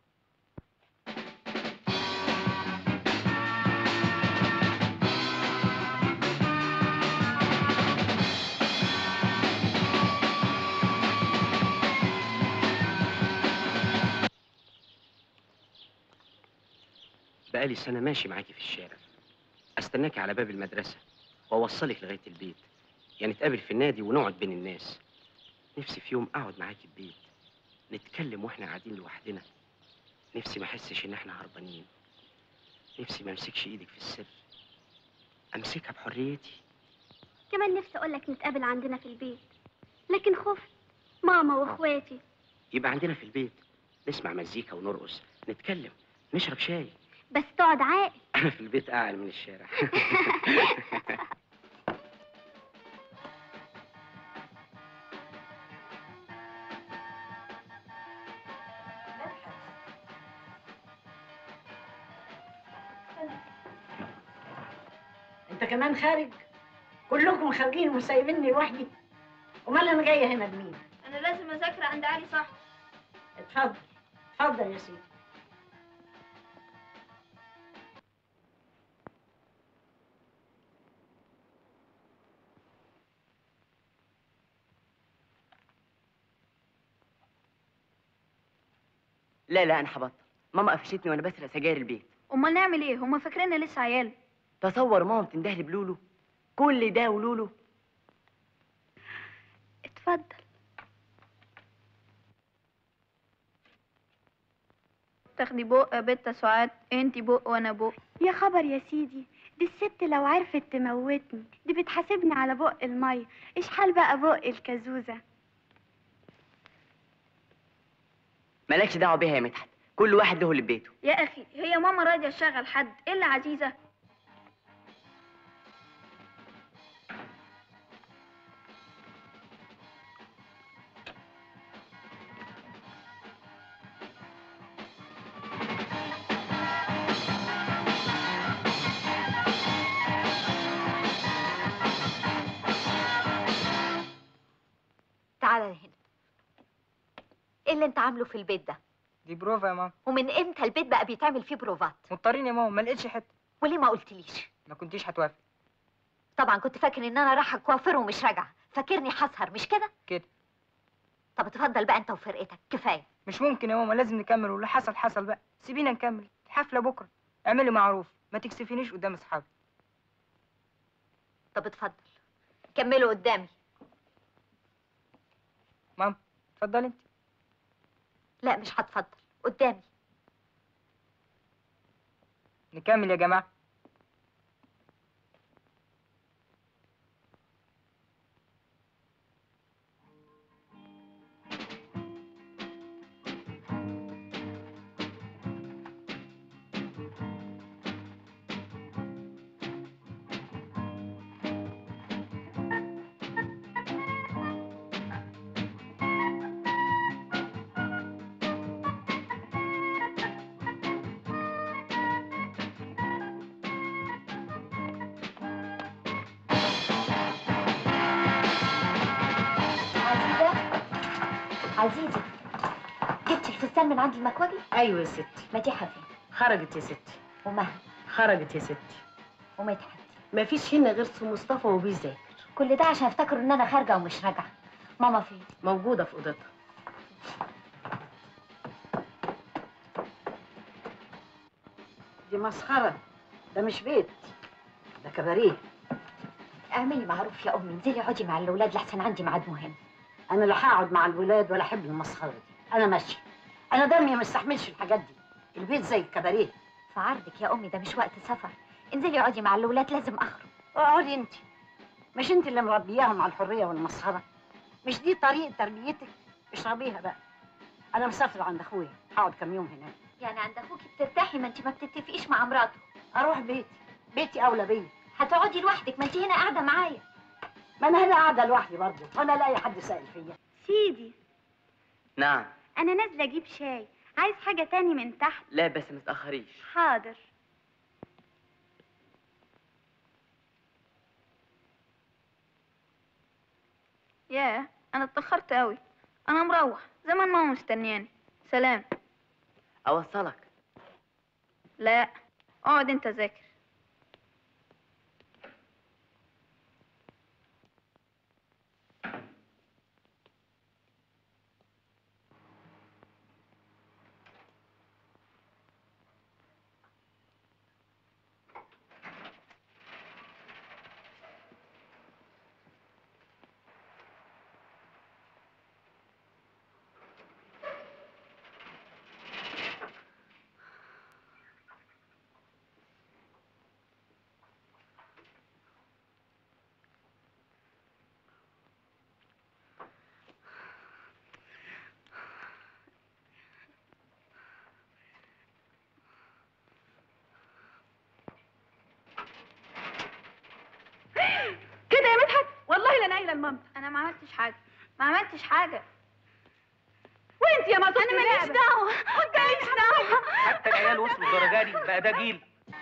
بقالي سنة ماشي معاكي في الشارع استناكي على باب المدرسة واوصلك لغاية البيت يعني نتقابل في النادي ونقعد بين الناس نفسي في يوم اقعد معاكي البيت نتكلم واحنا قاعدين لوحدنا نفسي ما احسش ان احنا هربانين نفسي ما امسكش ايدك في السر امسكها بحريتي كمان نفسي اقول لك نتقابل عندنا في البيت لكن خفت ماما واخواتي يبقى عندنا في البيت نسمع مزيكا ونرقص نتكلم نشرب شاي بس تقعد عاقل انا في البيت اعلى من الشارع انت كمان خارج كلكم خارجين وسايبيني لوحدي امال انا جايه هنا لمين انا لازم اذاكر عند علي صح اتفضل اتفضل يا سيدي لا لا انا هبطل ماما قفشتني وانا بسرق سجاير البيت امال نعمل ايه هما فاكريننا لسه عيال تصور ماما بتندهلي بلولو كل ده ولولو اتفضل تاخدي بق يا بت سعاد انتي بق وانا بق يا خبر يا سيدي دي الست لو عرفت تموتني دي بتحاسبني على بق المية ايش حال بقى بق الكازوزة مالكش دعوه بيها يا مدحت كل واحد له اللي في بيته يا اخي هي ماما راضيه تشغل حد الا عزيزه تعالى هنا ايه اللي انت عامله في البيت ده دي بروفا يا ماما ومن امتى البيت بقى بيتعمل فيه بروفات مضطرين يا ماما ما لقيتش حتة وليه ما قلتليش ما كنتيش هتوافق طبعا كنت فاكر ان انا رايحه كوافر ومش راجعه فاكرني هسهر مش كده كده طب اتفضل بقى انت وفرقتك كفايه مش ممكن يا ماما لازم نكمل واللي حصل حصل بقى سيبينا نكمل الحفلة بكرة اعملي معروف ما تكسفينيش قدام اصحابي طب اتفضل كملوا قدامي ماما اتفضلي انت لا مش هتفضل قدامي نكمل يا جماعة عزيزه عزيزه جبتي الفستان من عند المكواجي ايوه يا ستي مديحه فين خرجت يا ستي ومها خرجت يا ستي ومدحت مفيش هنا غير سي مصطفى وبيذاكر كل ده عشان افتكروا ان انا خارجه ومش راجعه ماما فين موجوده في اوضتها دي مسخره ده مش بيت ده كباريه اعملي معروف يا امي انزلي اقعدي مع الاولاد لحسن عندي ميعاد مهم انا لا هقعد مع الولاد ولا احب المسخره دي انا ماشيه انا دمي ما يستحملش الحاجات دي البيت زي الكباريه في عرضك يا امي ده مش وقت سفر انزلي اقعدي مع الاولاد لازم اخرج اقعدي انت مش انت اللي مربياهم على الحريه والمسخره مش دي طريقه تربيتك اشربيها بقى انا مسافره عند اخويا هقعد كام يوم هناك يعني عند اخوكي بترتاحي ما انت ما بتتفقيش مع مراته اروح بيتي بيتي اولى بيا هتقعدي لوحدك ما انت هنا قاعده معايا ما انا هنا قاعده لوحدي برضه وانا الاقي حد سائل فيا سيدي نعم انا نازله اجيب شاي عايز حاجه تاني من تحت لا بس ما تتاخريش حاضر ياه انا اتاخرت قوي انا مروح زمان ماما مستنياني سلام اوصلك لا اقعد انت ذاكر كده يا مدحت والله لا نايله المامتك انا ما عملتش حاجه ما عملتش حاجه وانت يا مامتك انا ماليش دعوه انت ماليش دعوه حتى العيال وصلوا الدرجه دي بقى ده جيل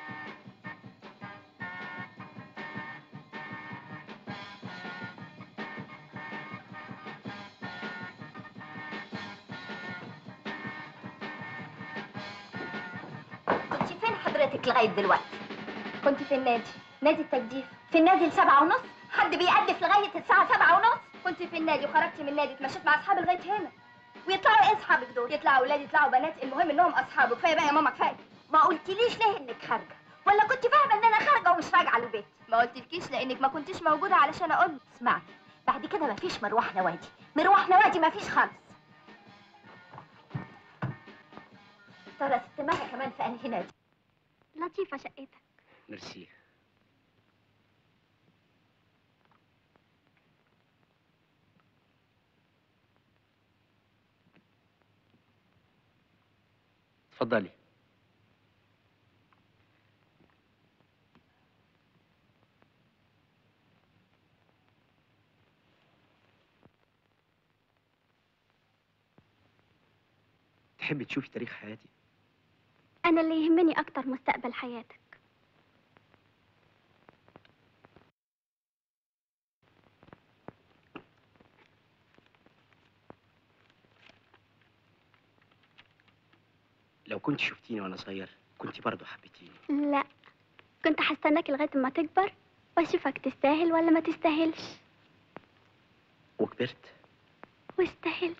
كنت فين حضرتك لغايه دلوقتي كنت في النادي نادي التجديف في النادي لسبعة ونص حد بيقدف لغايه الساعه سبعة ونص كنت في النادي وخرجت من النادي اتمشيت مع اصحابي لغايه هنا ويطلعوا ايه اصحابك دول يطلعوا اولاد يطلعوا بنات المهم انهم اصحابك كفايه بقى يا ماما كفايه ما قلتليش ليه انك خارجه ولا كنت فاهمه ان انا خارجه ومش راجعه البيت ما قلتلكيش لانك ما كنتش موجوده علشان اقول اسمعي بعد كده مفيش مروح نوادي مروح نوادي مفيش خالص ترى ست مها كمان في انهي نادي لطيفه شقتك ميرسي اتفضلي تحبي تشوفي تاريخ حياتي انا اللي يهمني اكتر مستقبل حياتك لو كنت شفتيني وانا صغير كنت برضه حبيتيني لا كنت هستناك لغايه ما تكبر واشوفك تستاهل ولا ما تستاهلش وكبرت واستاهلت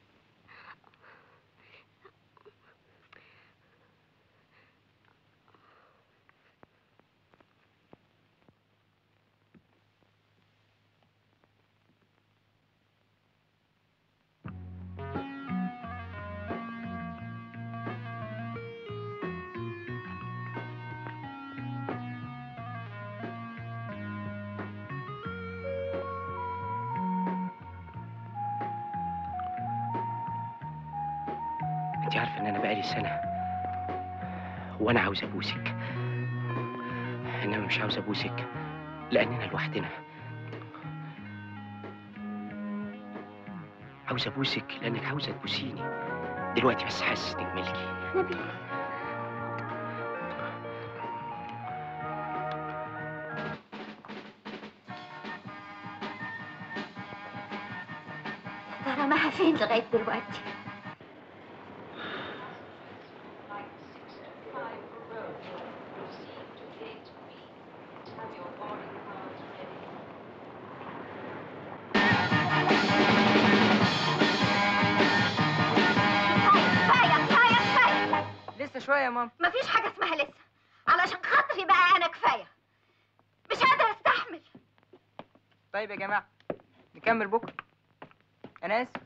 انت عارفه ان انا بقالي سنه وانا عاوز ابوسك انما مش عاوز ابوسك لاننا لوحدنا عاوز ابوسك لانك عاوزه تبوسيني دلوقتي بس حاسس انك ملكي نبيل ترى مها فين لغايه دلوقتي كفايه كفايه كفايه لسه شويه يا ماما مفيش حاجه اسمها لسه علشان خاطري بقى انا كفايه مش قادره استحمل طيب يا جماعه نكمل بكره انا اسف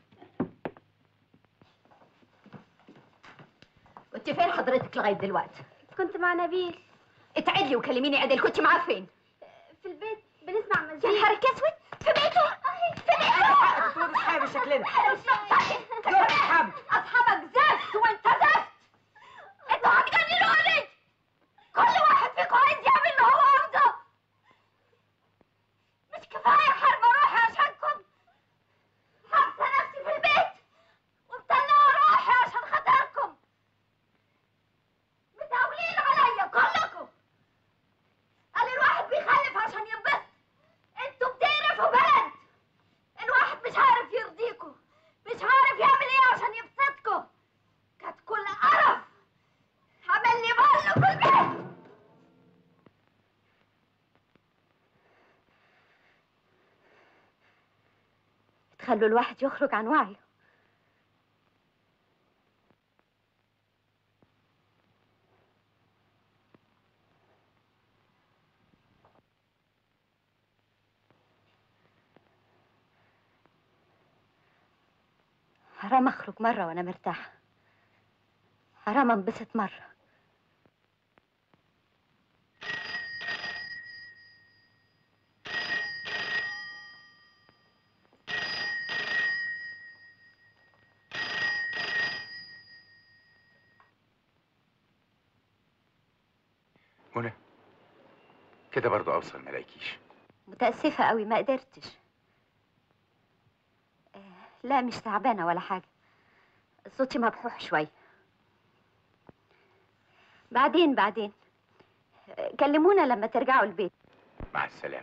كنت فين حضرتك لغايه دلوقتي كنت مع نبيل اتعدلي وكلميني عدل كنت معاه فين في البيت بنسمع مزيكا يا نهارك اسود في بيته في بيته تقول اصحابي شكلنا انا مش ناقصاكي دول اصحابي اصحاب بيخلوا الواحد يخرج عن وعيه حرام اخرج مرة وانا مرتاحة حرام انبسط مرة منى كده برضو اوصل ما الاقيكيش متأسفة قوي ما قدرتش آه، لا مش تعبانة ولا حاجة صوتي مبحوح شوية بعدين بعدين آه، كلمونا لما ترجعوا البيت مع السلامه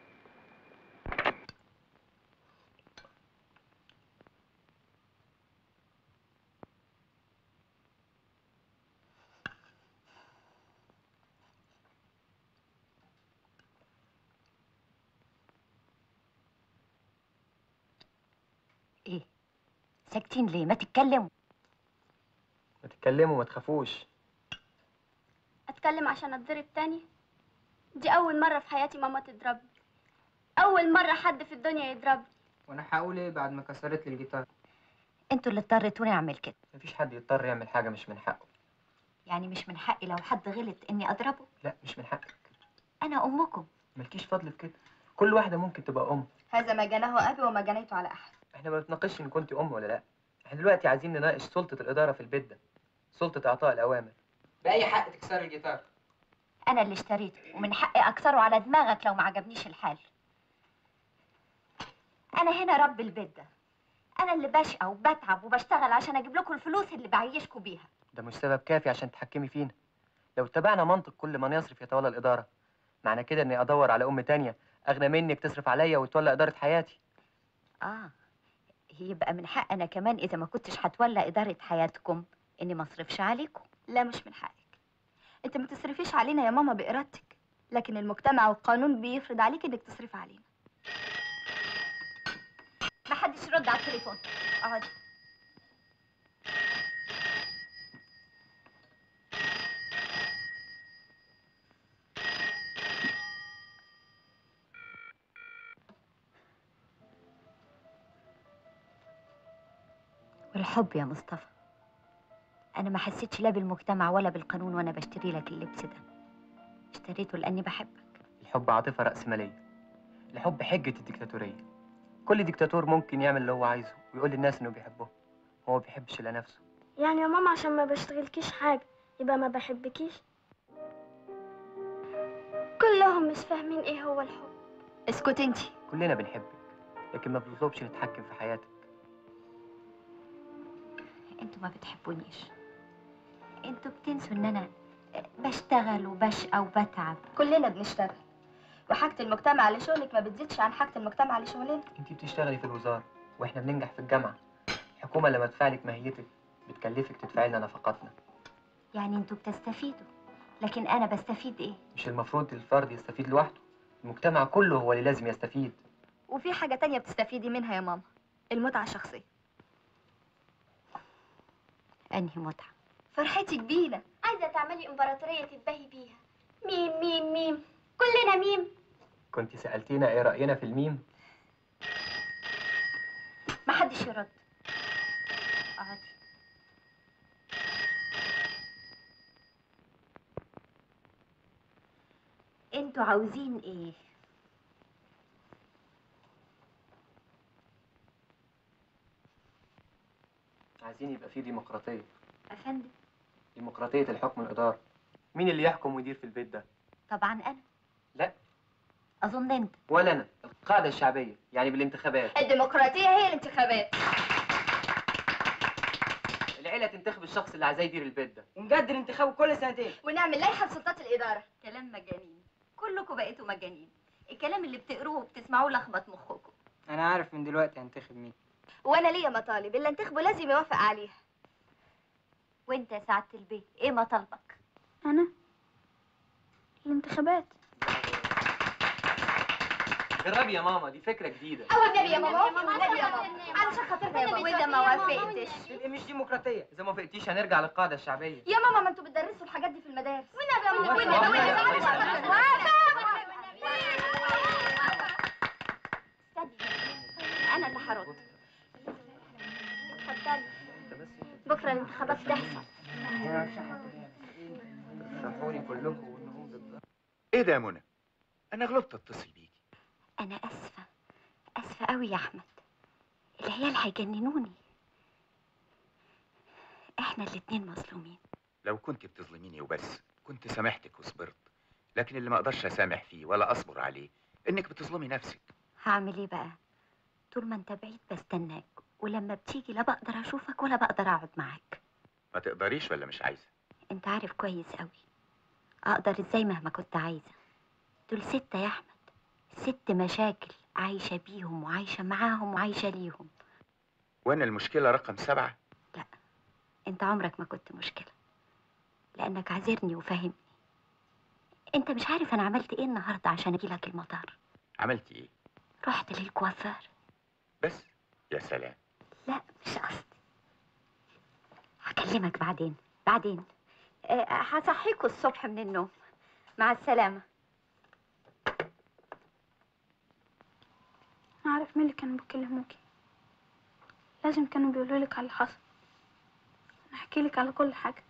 ايه ساكتين ليه ما تتكلموا ما تتكلموا ما تخافوش اتكلم عشان اتضرب تاني دي اول مرة في حياتي ماما تضربني اول مرة حد في الدنيا يضربني وانا هقول ايه بعد ما كسرت لي الجيتار انتوا اللي اضطريتوني اعمل كده مفيش حد يضطر يعمل حاجه مش من حقه يعني مش من حقي لو حد غلط اني اضربه لا مش من حقك انا امكم مالكيش فضل في كده كل واحده ممكن تبقى ام هذا ما جناه ابي وما جنيت على احد احنا ما بنتناقشش ان كنت ام ولا لا احنا دلوقتي عايزين نناقش سلطه الاداره في البيت ده سلطه اعطاء الاوامر بأي حق تكسر الجيتار انا اللي اشتريته ومن حقي اكسره على دماغك لو ما عجبنيش الحال انا هنا رب البيت ده انا اللي بشقى وبتعب وبشتغل عشان اجيب لكم الفلوس اللي بعيشكم بيها ده مش سبب كافي عشان تحكمي فينا لو اتبعنا منطق كل من يصرف يتولى الاداره معنى كده اني ادور على ام تانية اغنى منك تصرف عليا وتولى اداره حياتي اه يبقى من حق انا كمان اذا ما كنتش هتولى اداره حياتكم اني ما اصرفش عليكم لا مش من حقك انت ما تصرفيش علينا يا ماما بارادتك لكن المجتمع والقانون بيفرض عليك انك تصرفي علينا ما حدش يرد على التليفون اقعدي والحب يا مصطفى انا ما حسيتش لا بالمجتمع ولا بالقانون وانا بشتري لك اللبس ده اشتريته لاني بحبك الحب عاطفه راسماليه الحب حجه الديكتاتوريه كل ديكتاتور ممكن يعمل اللي هو عايزه ويقول للناس انه بيحبهم هو ما بيحبش الا نفسه يعني يا ماما عشان ما بشتغلكيش حاجة يبقى ما بحبكيش كلهم مش فاهمين ايه هو الحب اسكتي انتي كلنا بنحبك لكن ما بنطلبش نتحكم في حياتك انتوا ما بتحبونيش انتوا بتنسوا ان انا بشتغل وبشقى وبتعب كلنا بنشتغل وحاجة المجتمع لشغلك ما بتزيدش عن حاجة المجتمع لشغلنا انت بتشتغلي في الوزاره واحنا بننجح في الجامعه الحكومه لما تدفع لك ماهيتك بتكلفك تدفعي لنا نفقاتنا يعني انتوا بتستفيدوا لكن انا بستفيد ايه مش المفروض الفرد يستفيد لوحده المجتمع كله هو اللي لازم يستفيد وفي حاجة تانية بتستفيدي منها يا ماما المتعة الشخصية انهي متعه فرحتك بينا عايزة تعملي امبراطورية تتباهي بيها ميم ميم ميم كلنا ميم كنت سالتينا ايه راينا في الميم ما حدش يرد اقعدي انتوا عاوزين ايه عايزين يبقى في ديمقراطيه افندم ديمقراطيه الحكم والاداره مين اللي يحكم ويدير في البيت ده طبعا انا لا اظن انت ولا انا القاعده الشعبيه يعني بالانتخابات الديمقراطية هي الانتخابات العيله تنتخب الشخص اللي عايزاه يدير البيت ده ونجدد انتخابه كل سنتين ونعمل لائحة لسلطات الإدارة كلام مجانين كلكم بقيتوا مجانين الكلام اللي بتقروه وبتسمعوه لخبط مخكم انا عارف من دلوقتي هنتخب مين وأنا ليا مطالب اللي انتخبه لازم يوافق عليها وانت يا سعاده البيت ايه مطالبك أنا الانتخابات جربي يا ماما دي فكره جديده أول نبي يا ماما والنبي يا ماما علشان خاطرنا يا ماما وإذا ما وافقتش تبقي مش ديمقراطيه اذا ما وافقتيش هنرجع للقاعده الشعبيه يا ماما ما انتوا بتدرسوا الحاجات دي في المدارس والنبي يا ماما والنبي، والنبي والنبي. انا اللي هرد اتفضلي بكره الانتخابات تحصل سامحوني كلكم وانهم ضد ايه ده يا منى انا غلطت اتصل بيكي انا اسفه اسفه قوي يا احمد العيال هيجننوني احنا الاتنين مظلومين لو كنت بتظلميني وبس كنت سامحتك وصبرت لكن اللي ما اقدرش اسامح فيه ولا اصبر عليه انك بتظلمي نفسك هعمل ايه بقى طول ما انت بعيد بستناك ولما بتيجي لا بقدر اشوفك ولا بقدر اقعد معاك ما تقدريش ولا مش عايزه انت عارف كويس قوي اقدر ازاي مهما كنت عايزه دول ستة يا احمد ست مشاكل عايشه بيهم وعايشه معاهم وعايشه ليهم وانا المشكله رقم سبعة انت عمرك ما كنت مشكله لانك عذرني وفهمني انت مش عارف انا عملت ايه النهارده عشان اجيلك المطار عملتي ايه رحت للكوافير بس يا سلام لا مش قصدي هكلمك بعدين بعدين أه، هصحيكوا الصبح من النوم مع السلامة أعرف مين اللي كانوا بيكلموكي لازم كانوا بيقولوا لك على اللي حصل أنا أحكي لك على كل حاجة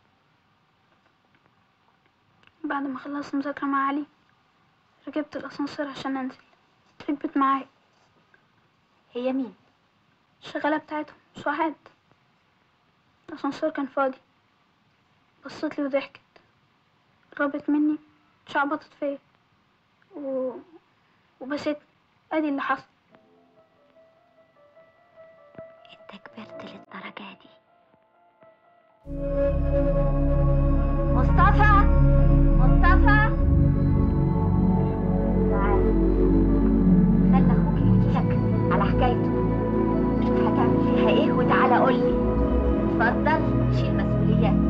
بعد ما خلصت مذاكرة مع علي ركبت الأسانسير عشان أنزل ركبت معايا هي مين؟ الشغالة بتاعتهم سعاد الأسانسير كان فاضي بصت لي وضحكت قربت مني شعبطت فيا و... وبستني ادي اللي حصل انت كبرت للدرجة دي مصطفى مصطفى تعال خلي اخوك يحكي لك على حكايته شوف هتعمل فيها ايه وتعالى قول لي اتفضل شيل مسؤوليات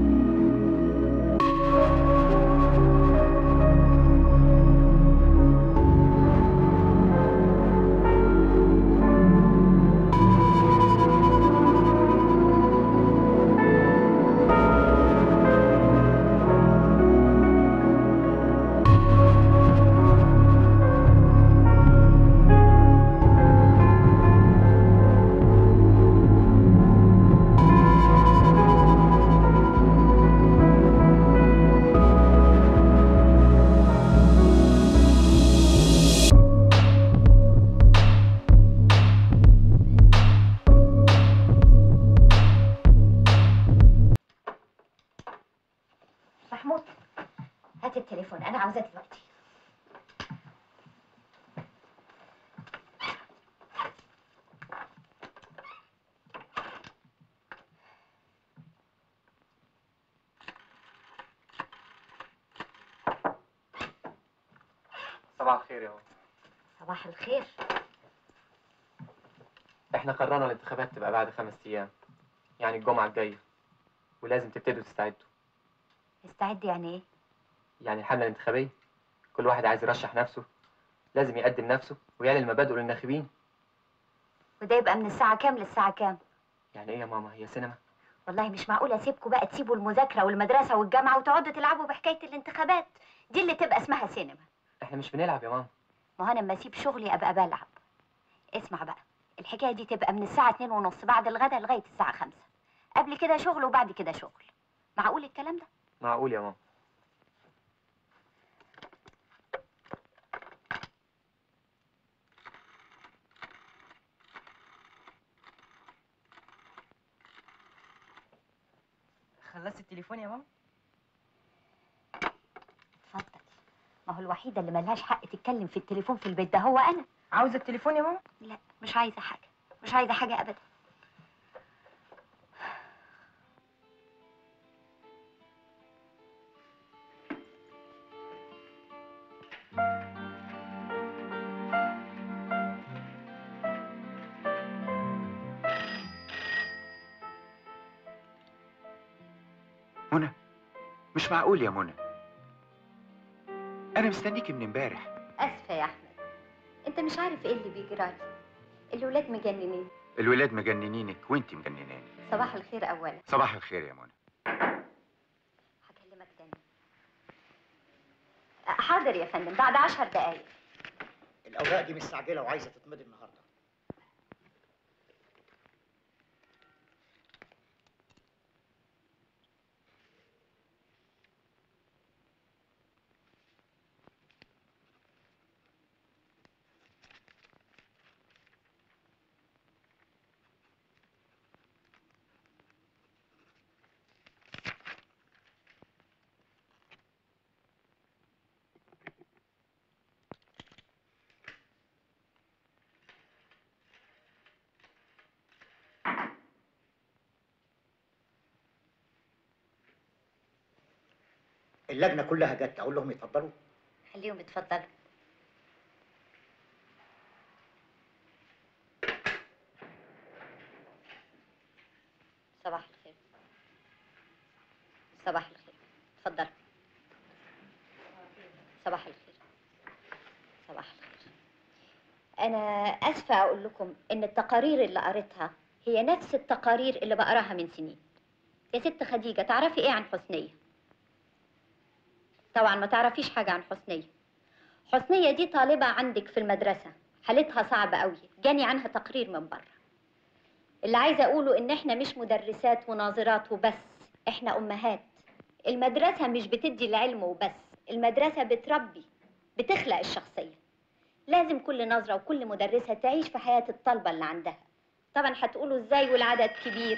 محمود هات التليفون انا عاوزاه دلوقتي صباح الخير يا ماما صباح الخير احنا قررنا الانتخابات تبقى بعد خمس ايام يعني الجمعه الجايه ولازم تبتدوا تستعدوا استعد يعني ايه يعني الحمله الانتخابيه كل واحد عايز يرشح نفسه لازم يقدم نفسه ويعلن مبادئه للناخبين وده يبقى من الساعة كام للساعة كام يعني ايه يا ماما هي سينما والله مش معقول اسيبكم بقى تسيبوا المذاكرة والمدرسة والجامعة وتقعدوا تلعبوا بحكاية الانتخابات دي اللي تبقى اسمها سينما احنا مش بنلعب يا ماما ما هو انا لما اسيب شغلي ابقى بلعب اسمع بقى الحكاية دي تبقى من الساعة اتنين ونص بعد الغدا لغاية الساعة خمسة قبل كده شغل وبعد كده شغل معقول الكلام ده معقول يا ماما خلصت التليفون يا ماما اتفضل ما هو الوحيدة اللي ملهاش حق تتكلم في التليفون في البيت ده هو انا عاوزة التليفون يا ماما لا مش عايزة حاجة مش عايزة حاجة ابدا منى مش معقول يا منى انا مستنيكي من امبارح اسفة يا احمد انت مش عارف ايه اللي بيجرالي الولاد مجننين الولاد مجننينك وانت مجنناني صباح الخير اولا صباح الخير يا منى هكلمك تاني حاضر يا فندم بعد عشر دقايق الاوراق دي مستعجله وعايزه تتمضي النهارده اللجنه كلها جت اقول لهم يتفضلوا خليهم يتفضلوا صباح الخير صباح الخير اتفضل صباح الخير صباح الخير انا اسفه اقول لكم ان التقارير اللي قريتها هي نفس التقارير اللي بقراها من سنين يا ست خديجه تعرفي ايه عن حسنيه طبعا ما تعرفيش حاجه عن حسنيه حسنيه دي طالبه عندك في المدرسه حالتها صعبه قوي جاني عنها تقرير من بره اللي عايزه اقوله ان احنا مش مدرسات وناظرات وبس احنا امهات المدرسه مش بتدي العلم وبس المدرسه بتربي بتخلق الشخصيه لازم كل نظره وكل مدرسه تعيش في حياه الطلبه اللي عندها طبعا هتقولوا ازاي والعدد كبير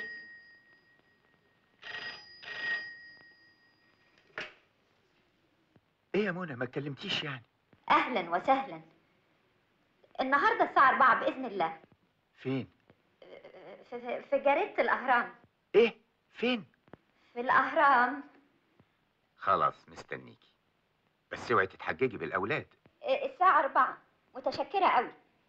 ايه يا منى ما اتكلمتيش يعني اهلا وسهلا النهارده الساعه 4 باذن الله فين في, في- في جريده الاهرام ايه فين في الاهرام خلاص مستنيكي بس اوعي تتحججي بالاولاد الساعه 4 متشكره قوي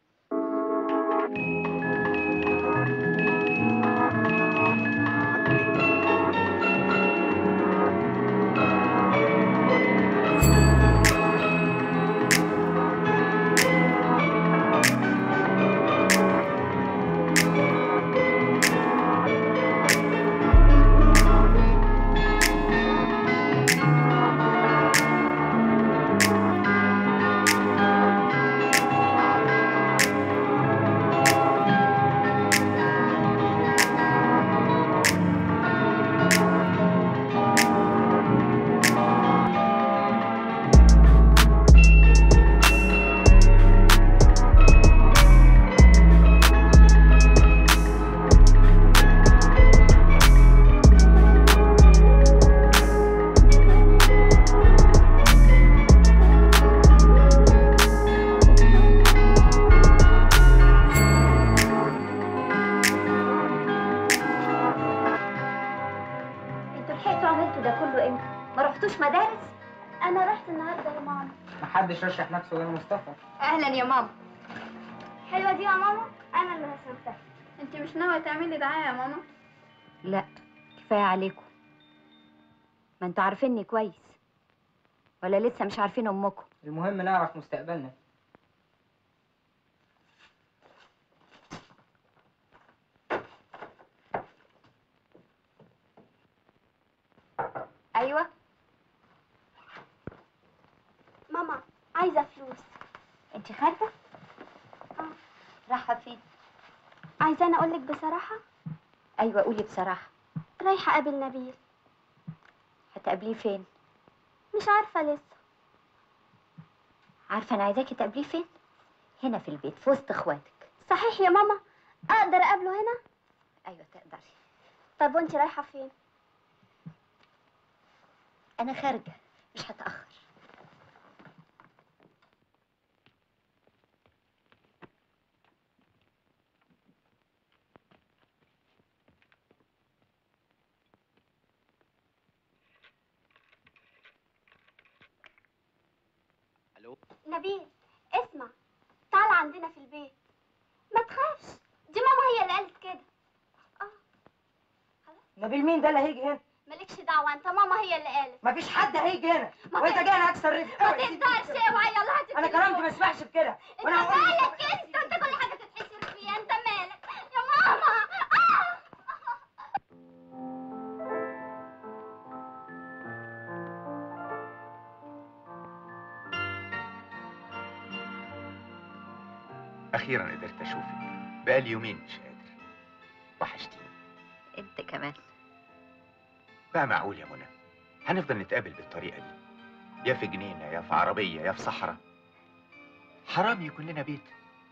انتوا لحقتوا عملتوا ده كله امتى ما رحتوش مدارس انا رحت النهارده يا ماما محدش رشح نفسه غير مصطفى اهلا يا ماما حلوه دي يا ماما انا اللي رسمتها انت مش ناويه تعملي دعايه يا ماما لا كفايه عليكم ما انتوا عارفيني كويس ولا لسه مش عارفين امكم المهم نعرف مستقبلنا ايوه ماما عايزه فلوس انت خارجه اه رايحه فين عايزاني اقول لك بصراحه ايوه قولي بصراحه رايحه اقابل نبيل هتقابليه فين مش عارفه لسه عارفه انا عايزاكي تقابليه فين هنا في البيت في وسط اخواتك صحيح يا ماما اقدر اقابله هنا ايوه تقدري طب وانت رايحه فين انا خارجه مش هتاخر الو نبيل اسمع تعال عندنا في البيت ما تخافش دي ماما هي اللي قالت كده نبيل مين ده اللي هيجي هنا مالكش دعوه انت ماما هي اللي قالت مفيش حد هيجي هنا وانت جاي انا اكسر رجلي ما تقدرش اوعى يلا هات انا كرامتي ما اسمحش بكده انت وانا هقول لك مالك انت انت كل حاجه تتحسر فيها انت مالك يا ماما آه! اخيرا قدرت اشوفك بقالي يومين مش قادر وحشتيني انت كمان بقى معقول يا منى هنفضل نتقابل بالطريقه دي يا في جنينه يا في عربيه يا في صحراء حرام يكون لنا بيت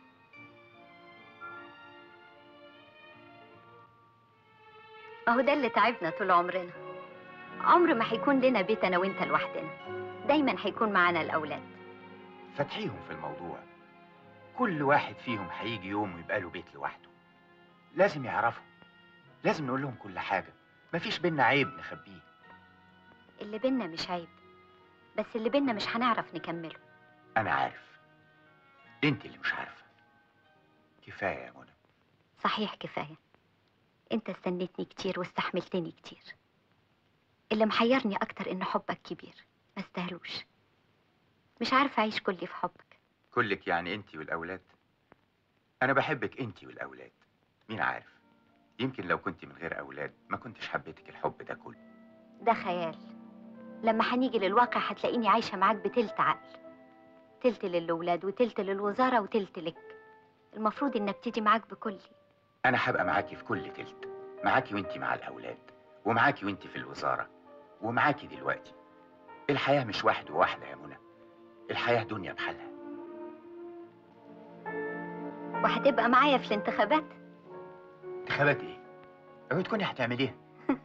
اهو ده اللي تعبنا طول عمرنا عمر ما هيكون لنا بيت انا وانت لوحدنا دايما هيكون معانا الاولاد فتحيهم في الموضوع كل واحد فيهم هيجي يوم ويبقى له بيت لوحده لازم يعرفوا لازم نقول لهم كل حاجه مفيش بينا عيب نخبيه اللي بينا مش عيب بس اللي بينا مش هنعرف نكمله انا عارف انت اللي مش عارفه كفايه يا منى صحيح كفايه انت استنيتني كتير واستحملتني كتير اللي محيرني اكتر ان حبك كبير ما استاهلوش مش عارفه اعيش كلي في حبك كلك يعني انت والاولاد انا بحبك انت والاولاد مين عارف يمكن لو كنت من غير اولاد ما كنتش حبيتك الحب ده كله ده خيال لما هنيجي للواقع هتلاقيني عايشه معاك بتلت عقل تلت للولاد وتلت للوزاره وتلت لك المفروض ان ابتدي معاك بكلي انا هبقى معاكي في كل تلت معاكي وانت مع الاولاد ومعاكي وانت في الوزاره ومعاكي دلوقتي الحياه مش واحد وواحده يا منى الحياه دنيا بحالها وهتبقى معايا في الانتخابات انتخابات ايه اوعي تكوني هتعمليها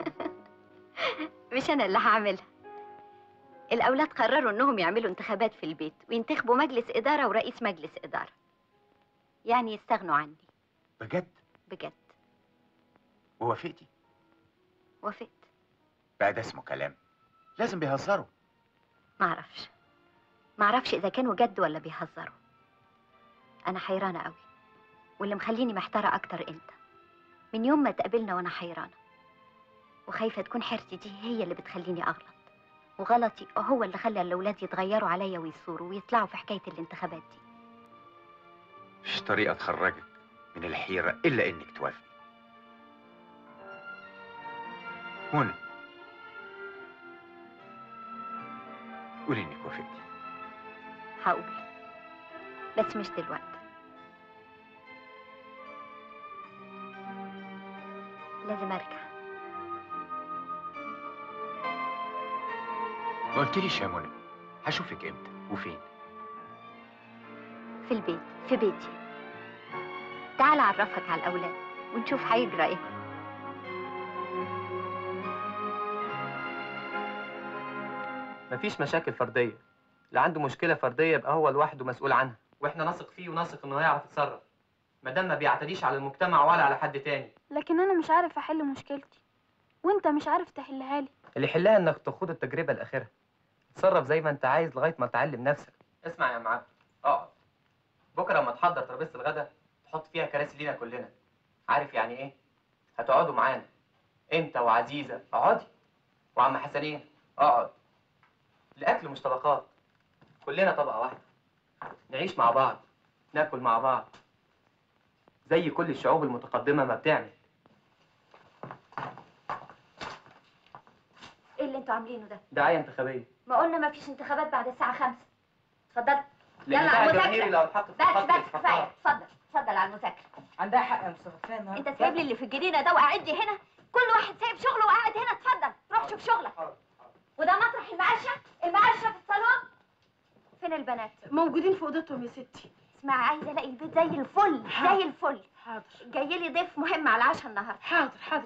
مش انا اللي هعملها الاولاد قرروا انهم يعملوا انتخابات في البيت وينتخبوا مجلس اداره ورئيس مجلس اداره يعني يستغنوا عني بجد بجد ووافقتي وافقت بقى ده اسمه كلام لازم بيهزروا معرفش معرفش اذا كانوا جد ولا بيهزروا انا حيرانه قوي واللي مخليني محتاره اكتر انت من يوم ما اتقابلنا وانا حيرانه وخايفه تكون حيرتي دي هي اللي بتخليني اغلط وغلطي هو اللي خلى الاولاد يتغيروا عليا ويثوروا ويطلعوا في حكايه الانتخابات دي مفيش طريقه تخرجك من الحيره الا انك توافقي منى قولي انك وافقتي هقول بس مش دلوقتي لازم ارجع ما قلتليش يا منى هشوفك امتى وفين في البيت في بيتي تعال اعرفك على الاولاد ونشوف هيجرى ايه مفيش مشاكل فرديه اللي عنده مشكله فرديه يبقى هو لوحده مسؤول عنها واحنا نثق فيه ونثق انه هيعرف يتصرف ما دام ما بيعتديش على المجتمع ولا على حد تاني لكن انا مش عارف احل مشكلتي وانت مش عارف تحلها لي اللي يحلها انك تخوض التجربه الاخيره تصرف زي ما انت عايز لغايه ما تعلم نفسك اسمع يا معلم اقعد بكره لما تحضر ترابيزه الغدا تحط فيها كراسي لينا كلنا عارف يعني ايه هتقعدوا معانا انت وعزيزه اقعدي وعم حسنين اقعد الاكل مش طبقات كلنا طبقه واحده نعيش مع بعض ناكل مع بعض زي كل الشعوب المتقدمه ما بتعمل ايه اللي انتوا عاملينه ده دعايه انتخابيه ما قلنا ما فيش انتخابات بعد الساعه 5 اتفضل لان يلا ده على جماهيري المذاكره لو اتحط في بس الخط بس يتحطها. كفايه اتفضل اتفضل على المذاكره عندها حق يا مصطفى كفايه النهارده انت سايب لي اللي في الجنينه ده وقاعد لي هنا كل واحد سايب شغله وقاعد هنا اتفضل روح شوف شغلك وده مطرح المعاشه المعاشه في الصالون فين البنات موجودين في اوضتهم يا ستي اسمعي عايزه الاقي البيت زي الفل زي الفل حاضر جاي لي ضيف مهم على العشاء النهارده حاضر حاضر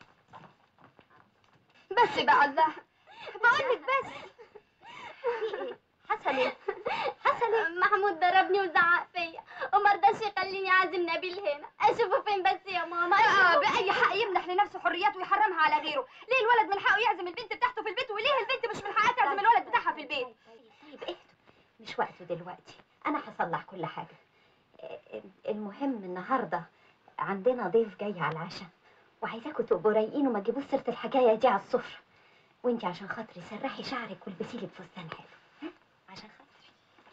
بس بقى الله بقول لك بس في ايه حصل ايه حصل ايه محمود ضربني وزعق فيا وما رضاش يخليني اعزم نبيل هنا اشوفه فين بس يا ماما آه بأي حق يمنح لنفسه حريات ويحرمها على غيره ليه الولد من حقه يعزم البنت بتاعته في البيت وليه البنت مش من حقها تعزم الولد بتاعها في البيت طيب اهدوا مش وقته دلوقتي انا هصلح كل حاجه آه، المهم النهارده عندنا ضيف جاي على العشاء وعايزاكم تبقوا رايقين وما تجيبوش سيره الحكايه دي على السفره وانت عشان خاطري سرحي شعرك والبسي لي بفستان حلو ها؟ عشان خاطري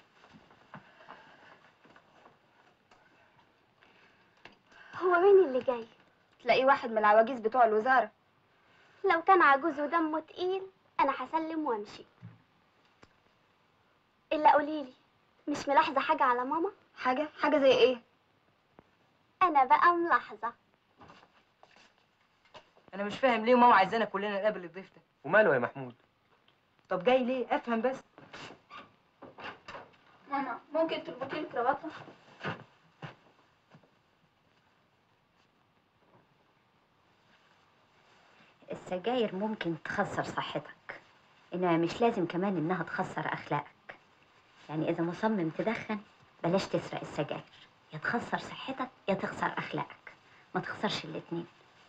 هو مين اللي جاي تلاقيه واحد من العواجيز بتوع الوزارة لو كان عجوز ودمه تقيل انا هسلم وامشي الا قوليلي مش ملاحظه حاجه على ماما حاجة حاجة زي ايه انا بقى ملاحظه انا مش فاهم ليه ماما عايزانا كلنا نقابل الضيف ده وماله يا محمود طب جاي ليه افهم بس ماما ممكن تربطي لي كرافته السجاير ممكن تخسر صحتك انما مش لازم كمان انها تخسر اخلاقك يعني اذا مصمم تدخن بلاش تسرق السجاير يا تخسر صحتك يا تخسر اخلاقك ما تخسرش الاتنين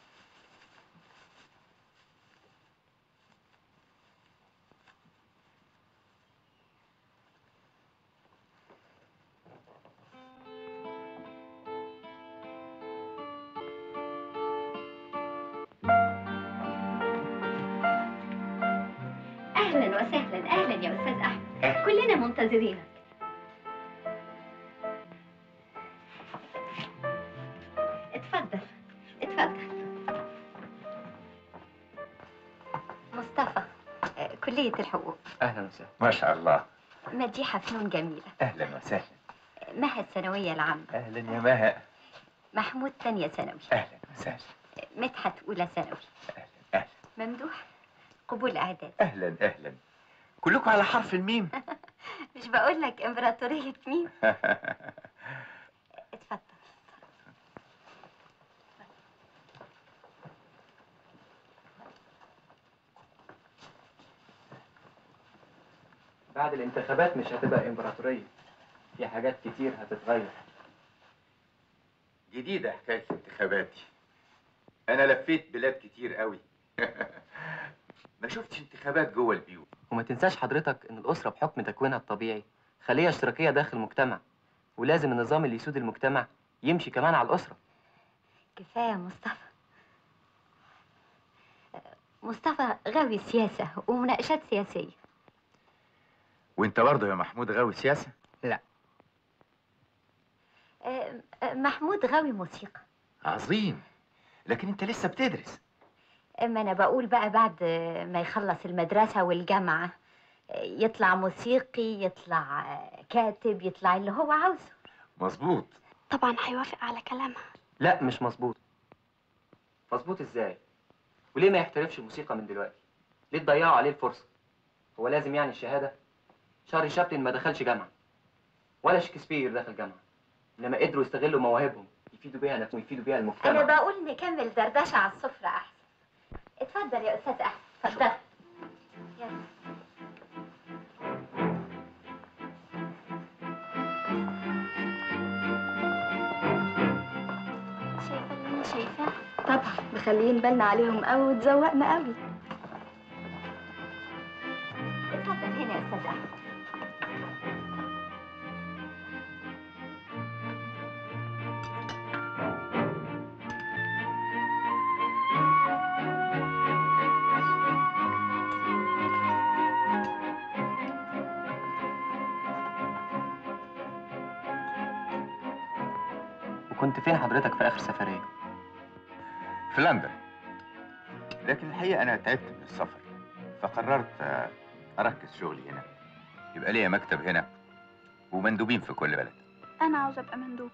اهلا وسهلا اهلا يا استاذ احمد كلنا منتظرينك اتفضل اتفضل مصطفى آه، كلية الحقوق اهلا وسهلا ما شاء الله مديحة فنون جميلة اهلا وسهلا مها الثانوية العامة اهلا يا مها محمود تانية ثانوي اهلا وسهلا مدحت أولى ثانوي أهلا. ممدوح قبول إعداد اهلا اهلا كلكم على حرف الميم مش بقول لك إمبراطورية مين اتفضل بعد الانتخابات مش هتبقى امبراطورية في حاجات كتير هتتغير جديدة حكاية الانتخابات دي أنا لفيت بلاد كتير قوي ما شفتش انتخابات جوه البيوت وما تنساش حضرتك ان الأسرة بحكم تكوينها الطبيعي خلية اشتراكية داخل المجتمع ولازم النظام اللي يسود المجتمع يمشي كمان على الأسرة كفاية مصطفى مصطفى غاوي سياسة ومناقشات سياسية وانت برضه يا محمود غاوي سياسة لا آه، آه، محمود غاوي موسيقى عظيم لكن انت لسه بتدرس اما انا بقول بقى بعد ما يخلص المدرسة والجامعة يطلع موسيقي يطلع كاتب يطلع اللي هو عاوزه مظبوط طبعا هيوافق على كلامها لا مش مظبوط مظبوط ازاي وليه ما يحترفش الموسيقى من دلوقتي ليه تضيعوا عليه الفرصة هو لازم يعني الشهادة شارلي شابلن ما دخلش جامعة ولا شكسبير دخل جامعة انما قدروا يستغلوا مواهبهم يفيدوا بيها نفسهم ويفيدوا بيها المجتمع انا بقول نكمل دردشة على السفرة احسن اتفضل يا استاذ احمد اتفضل يلا شايفه اللي انا شايفاه طبعا مخليين بالنا عليهم قوي وتزوقنا قوي اتفضل هنا يا استاذ احمد وكنت فين حضرتك في آخر سفرية؟ في لندن لكن الحقيقة أنا تعبت من السفر فقررت آه، أركز شغلي هنا يبقى ليا مكتب هنا ومندوبين في كل بلد انا عاوزه ابقى مندوب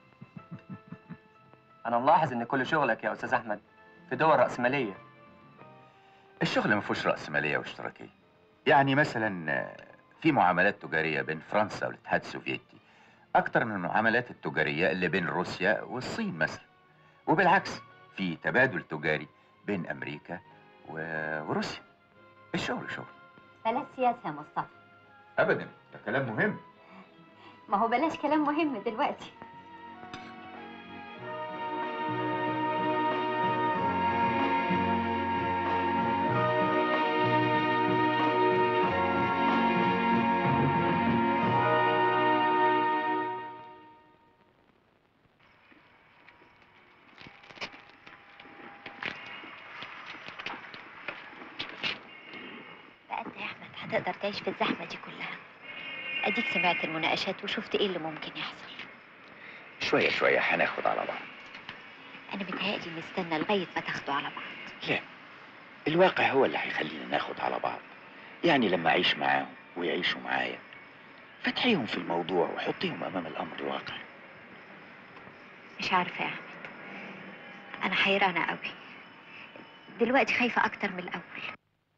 أنا ملاحظ إن كل شغلك يا أستاذ أحمد في دول رأسمالية الشغل ما فيهوش رأسمالية واشتراكية يعني مثلا آه، في معاملات تجارية بين فرنسا والاتحاد السوفيتي أكتر من المعاملات التجارية اللي بين روسيا والصين مثلا وبالعكس في تبادل تجاري بين أمريكا و- وروسيا الشغل شغل بلاش سياسة يا مصطفى أبدا ده كلام مهم ما هو بلاش كلام مهم دلوقتي هتقدر تعيش في الزحمة دي كلها اديك سمعت المناقشات وشفت ايه اللي ممكن يحصل شوية شوية هناخد على بعض انا متهيألي نستنى لغاية ما تاخدوا على بعض لا الواقع هو اللي هيخلينا ناخد على بعض يعني لما أعيش معاهم ويعيشوا معايا فتحيهم في الموضوع وحطيهم أمام الأمر الواقع مش عارفة يا أحمد أنا حيرانة قوي دلوقتي خايفة أكتر من الأول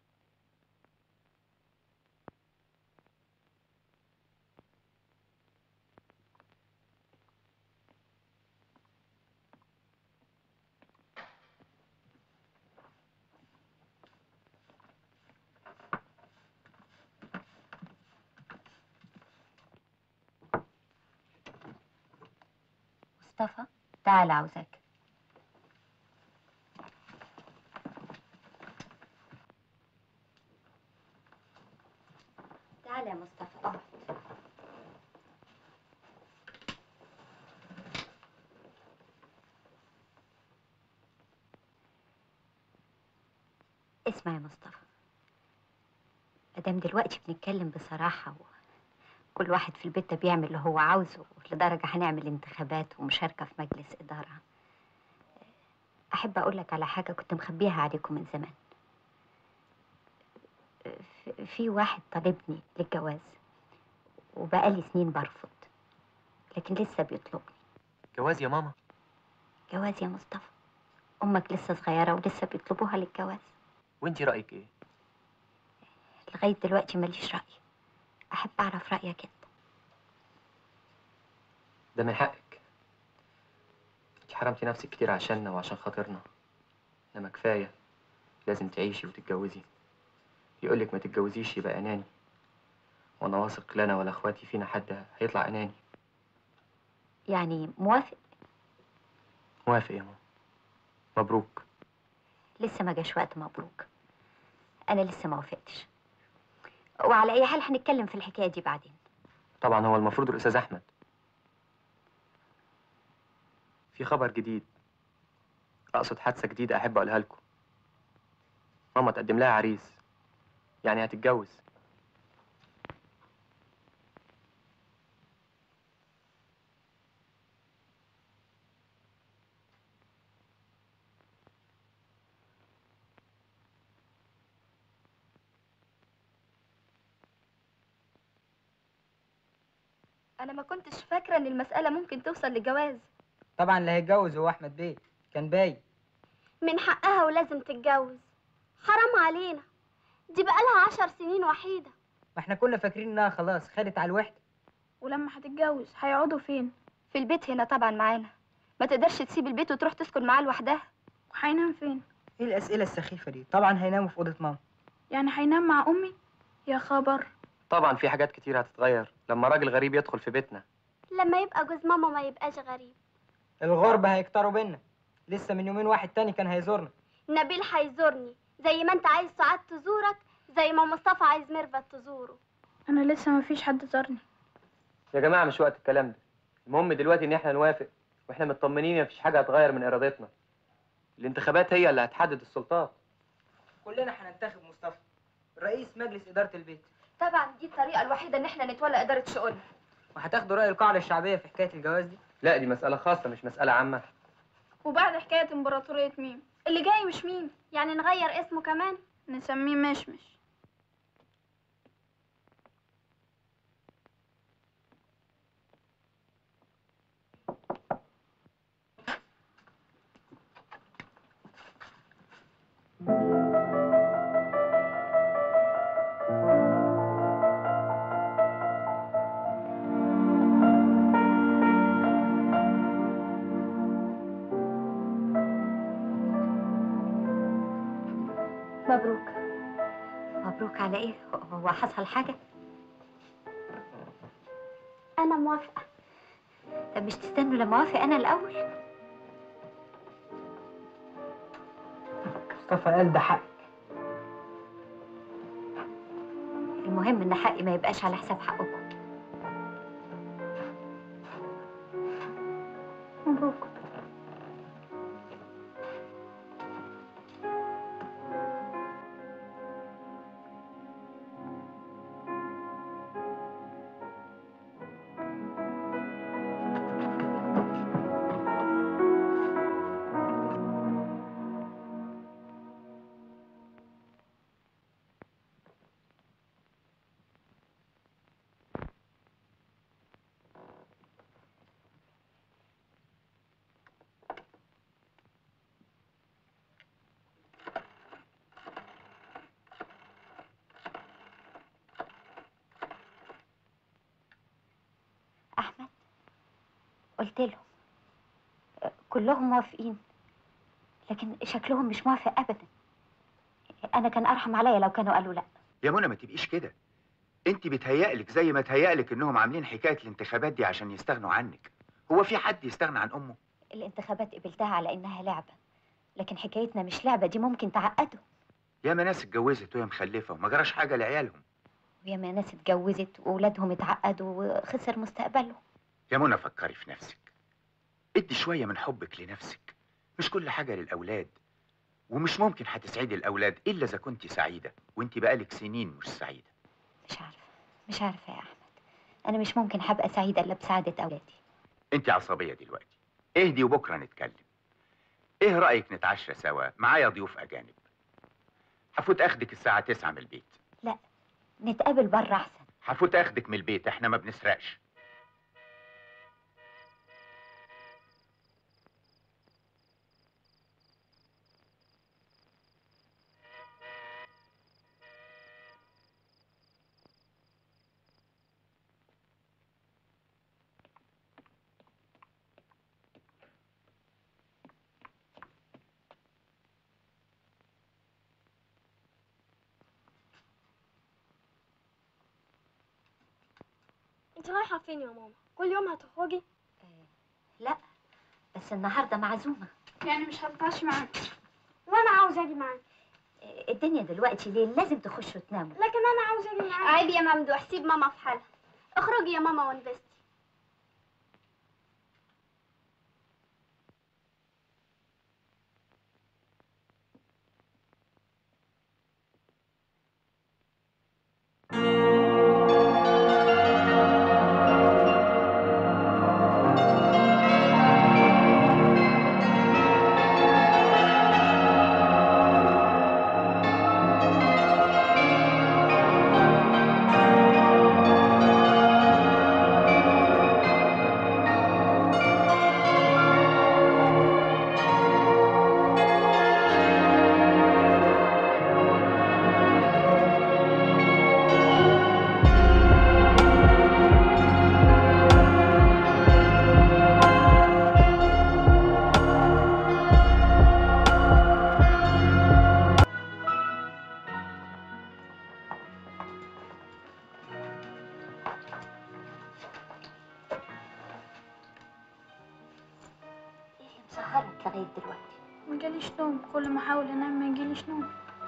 مصطفى تعال عاوزك تعال يا مصطفى اقعد اسمع يا مصطفى مادام دلوقتي بنتكلم بصراحة و... كل واحد في البيت ده بيعمل اللي هو عاوزه لدرجة هنعمل انتخابات ومشاركة في مجلس إدارة أحب أقول لك على حاجة كنت مخبيها عليكم من زمان في- في واحد طالبني للجواز وبقالي سنين برفض لكن لسه بيطلبني جواز يا ماما جواز يا مصطفى أمك لسه صغيرة ولسه بيطلبوها للجواز وانتي رأيك ايه لغاية دلوقتي ماليش رأي أحب أعرف رأيك أنت ده من حقك انت حرمتي نفسك كتير عشاننا وعشان خاطرنا انما كفايه لازم تعيشي وتتجوزي يقولك ما تتجوزيش يبقى اناني وانا واثق لا انا ولا اخواتي فينا حد هيطلع اناني يعني موافق موافق يا ماما مبروك لسه ما جاش وقت مبروك أنا لسه ما وافقتش وعلى أي حال هنتكلم في الحكاية دي بعدين طبعا هو المفروض الاستاذ احمد في خبر جديد اقصد حادثه جديده احب اقولها لكم ماما تقدم لها عريس يعني هتتجوز انا ما كنتش فاكره ان المساله ممكن توصل لجواز طبعا اللي هيتجوز هو احمد بيه كان باين من حقها ولازم تتجوز حرام علينا دي بقالها عشر سنين وحيدة ما احنا كنا فاكرين انها خلاص خدت على الوحده ولما هتتجوز هيقعدوا فين في البيت هنا طبعا معانا ما تقدرش تسيب البيت وتروح تسكن معاه لوحدها وهينام فين ايه الاسئله السخيفه دي طبعا هيناموا في اوضه ماما يعني هينام مع امي يا خبر طبعا في حاجات كتير هتتغير لما راجل غريب يدخل في بيتنا لما يبقى جوز ماما ما يبقاش غريب الغرب هيكتروا بينا لسه من يومين واحد تاني كان هيزورنا نبيل هيزورني زي ما انت عايز سعاد تزورك زي ما مصطفى عايز ميرفت تزوره انا لسه ما فيش حد زارني يا جماعه مش وقت الكلام ده المهم دلوقتي ان احنا نوافق واحنا مطمنين مفيش حاجه هتغير من ارادتنا الانتخابات هي اللي هتحدد السلطات كلنا هننتخب مصطفى رئيس مجلس اداره البيت طبعا دي الطريقه الوحيده ان احنا نتولى اداره شؤوننا وهتاخدوا راي القاعده الشعبيه في حكايه الجواز دي لا دي مساله خاصه مش مساله عامه وبعد حكايه امبراطوريه مين اللي جاي مش مين يعني نغير اسمه كمان نسميه مشمش مبروك مبروك على ايه هو حصل حاجه انا موافقة طب مش تستنوا لما اوافق انا الاول مصطفى قال ده حق المهم ان حقي ما يبقاش على حساب حقكم مبروك قلت لهم آه، كلهم موافقين لكن شكلهم مش موافق ابدا انا كان ارحم عليا لو كانوا قالوا لا يا منى ما تبقيش كده انت بتهيألك زي ما تهيألك انهم عاملين حكايه الانتخابات دي عشان يستغنوا عنك هو في حد يستغنى عن امه الانتخابات قبلتها على انها لعبه لكن حكايتنا مش لعبه دي ممكن تعقده ياما ناس اتجوزت وهي مخلفه وما جراش حاجه لعيالهم وياما ناس اتجوزت واولادهم اتعقدوا وخسر مستقبلهم يا منى فكري في نفسك ادي شويه من حبك لنفسك مش كل حاجه للاولاد ومش ممكن هتسعدي الاولاد الا اذا كنت سعيده وانت بقالك سنين مش سعيده مش عارفه مش عارفه يا احمد انا مش ممكن هبقى سعيده الا بسعاده اولادي انت عصبيه دلوقتي اهدي وبكره نتكلم ايه رايك نتعشى سوا معايا ضيوف اجانب هفوت اخدك الساعه 9 من البيت لا نتقابل بره احسن هفوت اخدك من البيت احنا ما بنسرقش انت رايحه فين يا ماما كل يوم هتخرجي لا بس النهارده معزومه يعني مش هتطلعش معانا وانا عاوزه اجي معاك الدنيا دلوقتي ليل لازم تخشوا تناموا لكن انا عاوزه اجي معاك عيب يا ممدوح سيب ماما في حالها اخرجي يا ماما وانبسطي مسهرك لغايه دلوقتي ما جاليش نوم كل ما احاول انام ما يجيليش نوم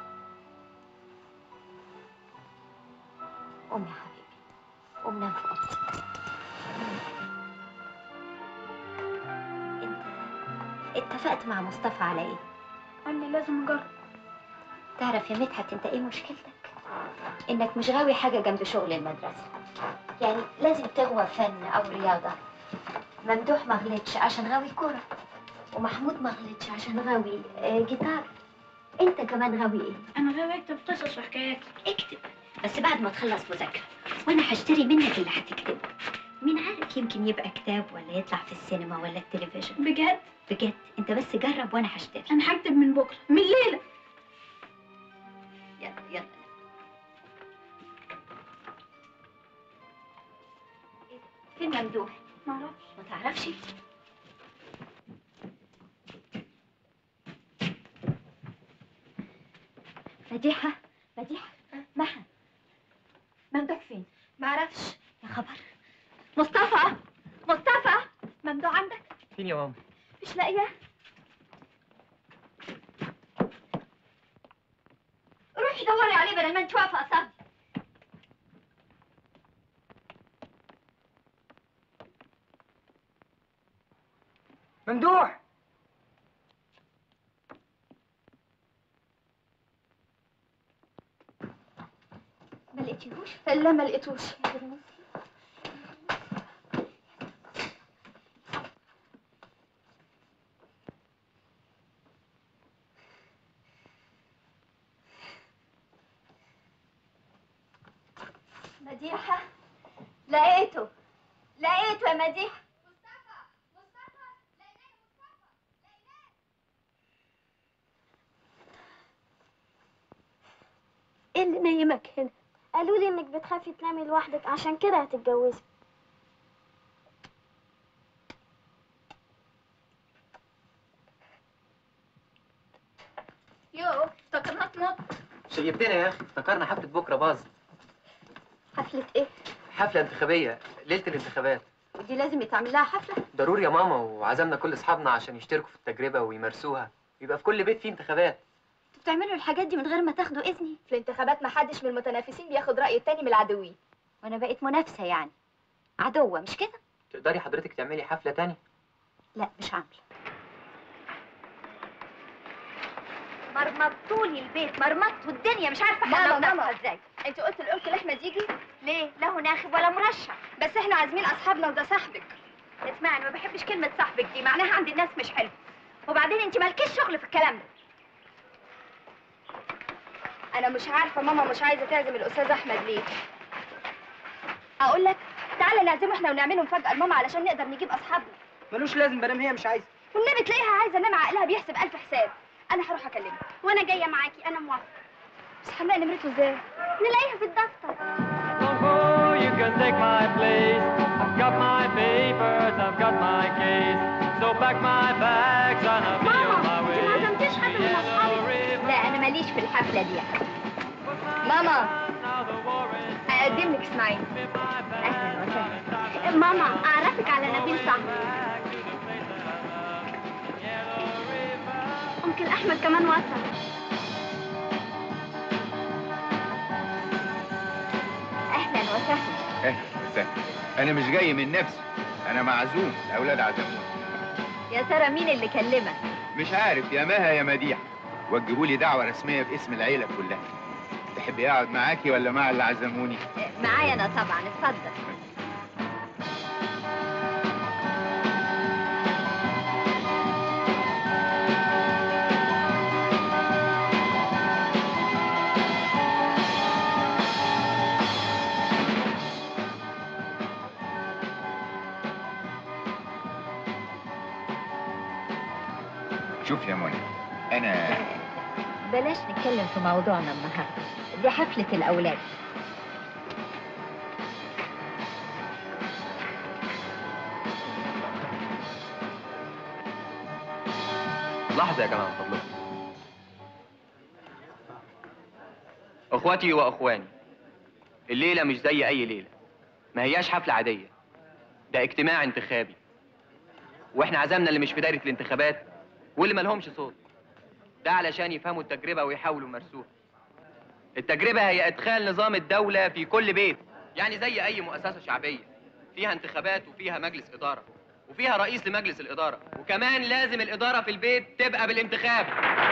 قوم يا حبيبي قوم نام في اوضتك انت اتفقت مع مصطفى على ايه قال لي لازم اجرب تعرف يا مدحت انت ايه مشكلتك انك مش غاوي حاجه جنب شغل المدرسه يعني لازم تغوى فن او رياضه ممدوح ما غلطش عشان غاوي كوره ومحمود ما غلطش عشان غاوي آه، جيتار انت كمان غاوي ايه انا غاوي اكتب قصص وحكايات اكتب بس بعد ما تخلص مذاكره وانا هشتري منك اللي هتكتبه مين عارف يمكن يبقى كتاب ولا يطلع في السينما ولا التلفزيون بجد بجد انت بس جرب وانا هشتري انا هكتب من بكره من الليله يلا يلا فين ممدوح معرفش ما تعرفش مديحة مديحة مها ممدوح فين معرفش يا خبر مصطفى مصطفى ممدوح عندك فين يا ماما مش لاقيه روحي دوري عليه بدل ما انت واقفه قصادي ممدوح ما لقيتيهوش لا ما لقيتوش مديحة لقيته لقيته يا مديحة ايه اللي نايمك هنا قالوا لي انك بتخافي تنامي لوحدك عشان كده هتتجوزي شيبتنا يا اخي افتكرنا حفله بكره باظ حفلة ايه؟ حفله انتخابيه ليله الانتخابات ودي لازم يتعمل لها حفلة؟ ضروري يا ماما وعزمنا كل اصحابنا عشان يشتركوا في التجربه ويمارسوها يبقى في كل بيت فيه انتخابات انتوا بتعملوا الحاجات دي من غير ما تاخدوا اذني في الانتخابات ما حدش من المتنافسين بياخد رأي التاني من العدوين وانا بقيت منافسة يعني عدوة مش كده؟ تقدري حضرتك تعملي حفله تاني لا مش عاملة مرمطتولي البيت مرمطتوا الدنيا مش عارفه ماما، هنوضبها ماما. ازاي انت قلت للأخت لاحمد يجي ليه لا هو ناخب ولا مرشح بس احنا عازمين اصحابنا وده صاحبك اسمعي انا ما بحبش كلمه صاحبك دي معناها عند الناس مش حلو وبعدين انت مالكيش شغل في الكلام ده انا مش عارفه ماما مش عايزه تعزم الاستاذ احمد ليه اقول لك تعالى نعزمه احنا ونعمله مفاجاه لماما علشان نقدر نجيب اصحابنا ملوش لازم مادام هي مش عايزه والنبي تلاقيها عايزه انما عقلها بيحسب الف حساب انا هروح اكلمها وانا جايه معاكي انا موافقه بس هنلاقي نمرته ازاي نلاقيها في الدفتر Oh, you can take my place. I've got my papers, I've got my case. So pack my bags and I'll be on my way. ما عزمتيش حد من اصحابك لا انا ماليش في الحفله دي ماما اقدم لك اسماعيل اهلا وسهلا ماما اعرفك على نبيل صاحبي ممكن احمد كمان وصل اهلا وسهلا اهلا وسهلا انا مش جاي من نفسي انا معزوم الاولاد عزموني يا ترى مين اللي كلمك مش عارف يا مها يا مديحه وجهوا لي دعوه رسميه باسم العيله كلها تحبي اقعد معاكي ولا مع اللي عزموني معايا انا طبعا اتفضل شوف يا منى انا بلاش نتكلم في موضوعنا النهارده دي حفله الاولاد لحظه يا جماعه من فضلكم اخواتي واخواني الليله مش زي اي ليله ما هياش حفله عاديه ده اجتماع انتخابي واحنا عزمنا اللي مش في دايره الانتخابات واللي مالهمش صوت ده علشان يفهموا التجربه ويحاولوا يمارسوها التجربه هي ادخال نظام الدوله في كل بيت يعني زي اي مؤسسه شعبيه فيها انتخابات وفيها مجلس اداره وفيها رئيس لمجلس الاداره وكمان لازم الاداره في البيت تبقى بالانتخاب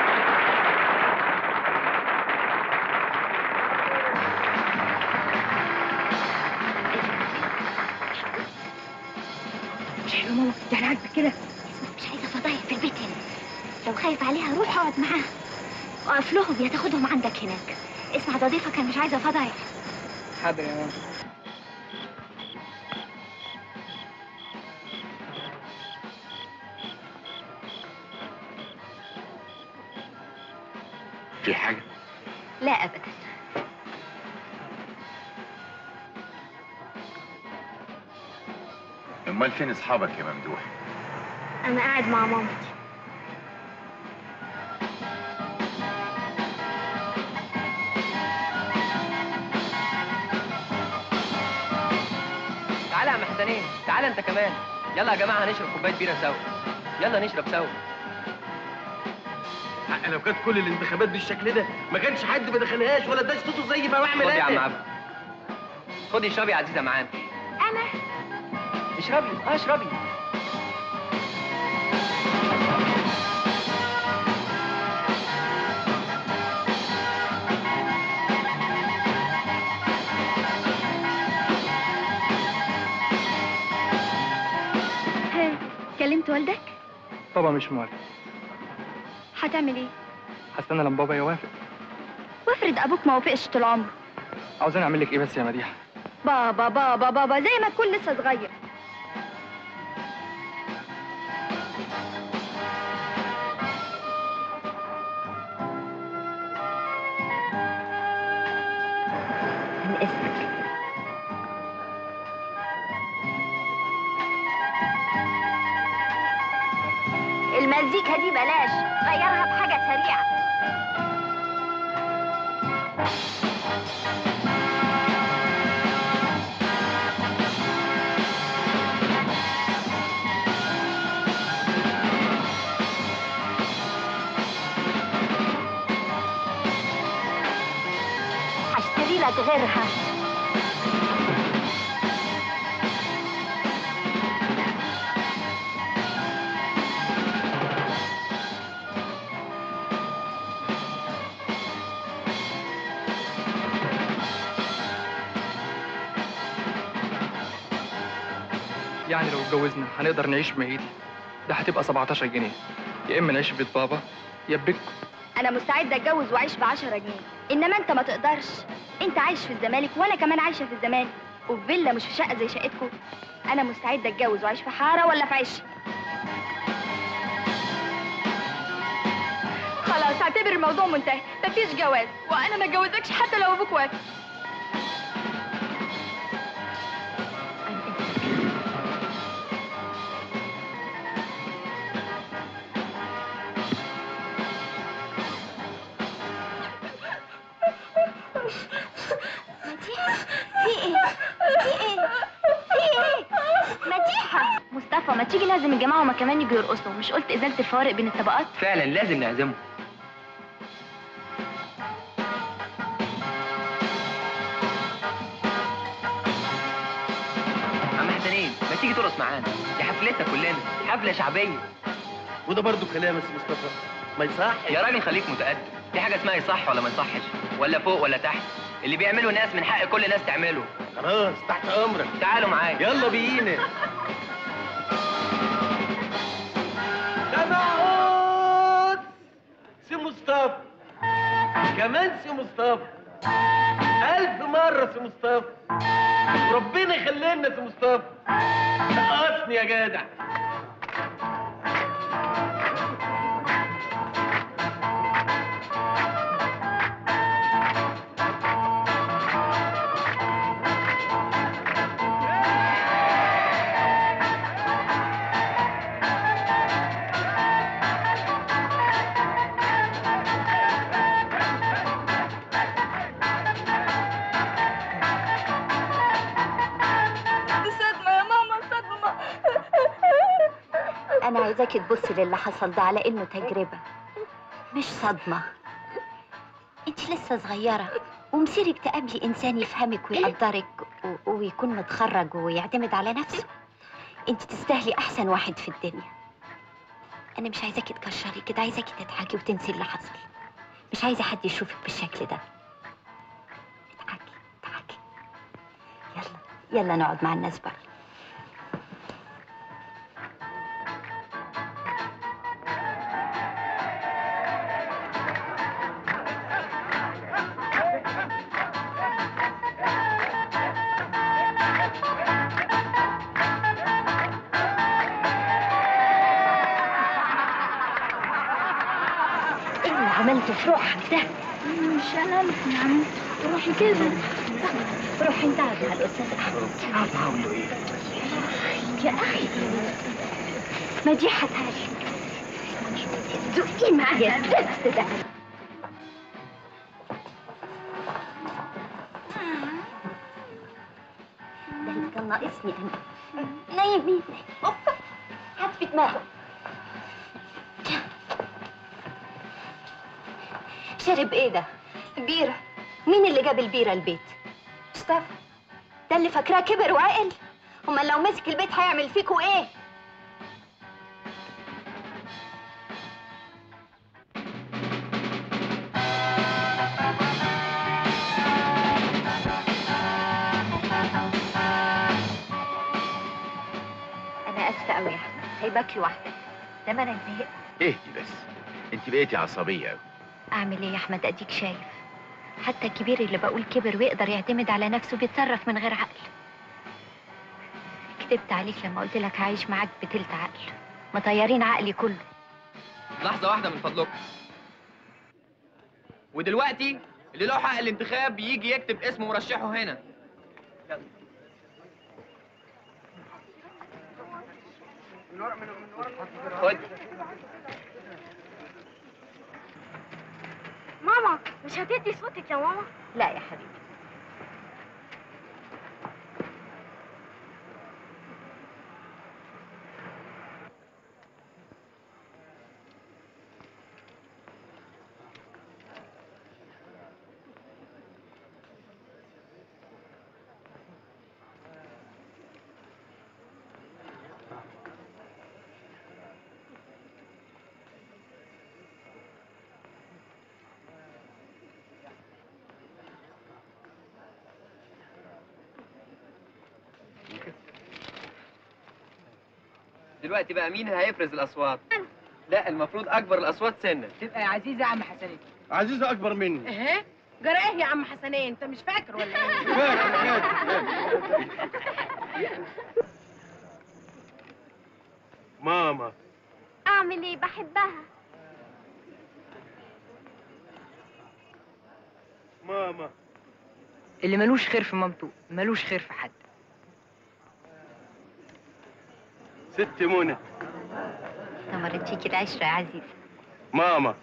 مش حلو ماما يعني عاجبك كده مش عايزه فضايح في البيت هنا لو خايف عليها روح اقعد معاها وقف لهم يا تاخدهم عندك هناك اسمع ده ضيفه كان مش عايزه فضايح حاضر يا ماما في حاجه لا ابدا امال فين اصحابك يا ممدوح انا قاعد مع مامتي تعالى يا عم حسنين تعالى انت كمان يلا يا جماعه هنشرب كوبايه بيره سوا يلا نشرب سوا حق لو كانت كل الانتخابات بالشكل ده ما كانش حد ما دخلهاش ولا اداش صوته زي ما بعمل خد يا عم انا عبد خدي اشربي يا عزيزه معانا انا اشربي اه اشربي ها كلمت والدك بابا مش موافق هتعمل ايه هستنى لما بابا يوافق وافرض ابوك ما وافقش طول عمره عاوزين اعمل لك ايه بس يا مديحه بابا بابا بابا زي ما تكون لسه صغير من اسمك المزيكا دي بلاش غيرها بحاجة سريعة لك غيرها يعني لو اتجوزنا هنقدر نعيش بمهيدي ده هتبقى 17 جنيه يا اما نعيش في بيت بابا يا في بيتكم انا مستعده اتجوز واعيش ب 10 جنيه انما انت ما تقدرش انت عايش في الزمالك وانا كمان عايشه في الزمالك وفي فيلا مش في شقه زي شقتكم انا مستعده اتجوز واعيش في حاره ولا في عش خلاص اعتبر الموضوع منتهي مفيش جواز وانا ما اتجوزكش حتى لو ابوك وافق مديحة في ايه؟ في ايه؟ في ايه؟ مديحة مصطفى ما تيجي نعزم الجماعة هما كمان يجوا يرقصوا مش قلت إزالة الفوارق بين الطبقات؟ فعلا لازم نعزمه عم حسنين ما تيجي ترقص معانا دي حفلتنا كلنا حفلة شعبية وده برضو كلام يا سي مصطفى ما يصح يا راجل خليك متقدم في حاجة اسمها يصح ولا ما يصحش ولا فوق ولا تحت اللي بيعمله ناس من حق كل الناس تعمله خلاص تحت امرك تعالوا معايا يلا بينا سمعوت سي مصطفى كمان سي مصطفى ألف مرة سي مصطفى ربنا يخلينا سي مصطفى رقصني يا جدع صدمة يا ماما صدمة أنا عايزاكي تبصي للي حصل ده على إنه تجربة مش صدمة أنت لسه صغيرة ومصيرك تقابلي إنسان يفهمك ويقدرك و- ويكون متخرج ويعتمد على نفسه أنت تستاهلي أحسن واحد في الدنيا أنا مش عايزاكي تكشري كده عايزاكي تضحكي وتنسي اللي حصل مش عايزة حد يشوفك بالشكل ده اضحكي اضحكي يلا يلا نقعد مع الناس بره ايه اللي عملته في روحك ده؟ مش أنا اللي عملت روحي كده روحي انت اقعد مع الاستاذ احمد هقول ايه يا اخي مديحة تعالي زقي معايا الزفت ده ده اللي كان ناقصني انا نايمين هات في دماغه شرب ايه ده؟ بيرة مين اللي جاب البيرة البيت؟ مصطفى ده اللي فاكراه كبر وعقل امال لو مسك البيت هيعمل فيكوا ايه؟ انا اسفه قوي يا احمد سايباك لوحدك ده ما انا زهقت اهدي بس انت بقيتي عصبيه قوي اعمل ايه يا احمد اديك شايف حتى الكبير اللي بقول كبر ويقدر يعتمد على نفسه بيتصرف من غير عقل كدبت عليك لما قلت لك عايش معاك بتلت عقل مطيرين عقلي كله لحظة واحدة من فضلكم ودلوقتي اللي له حق الانتخاب يجي يكتب اسم مرشحه هنا خد ماما مش هتدي صوتك يا ماما لا يا حبيبي دلوقتي بقى مين هيفرز الاصوات لا المفروض اكبر الاصوات سنا تبقى يا عزيزة يا عم حسنين عزيزة أكبر مني ايه جرى ايه يا عم حسنين انت مش فاكر ولا ايه ماما اعمل ايه بحبها ماما اللي ملوش خير في مامته ملوش خير في حد ست منى نمرت فيكي العشرة يا عزيزة ماما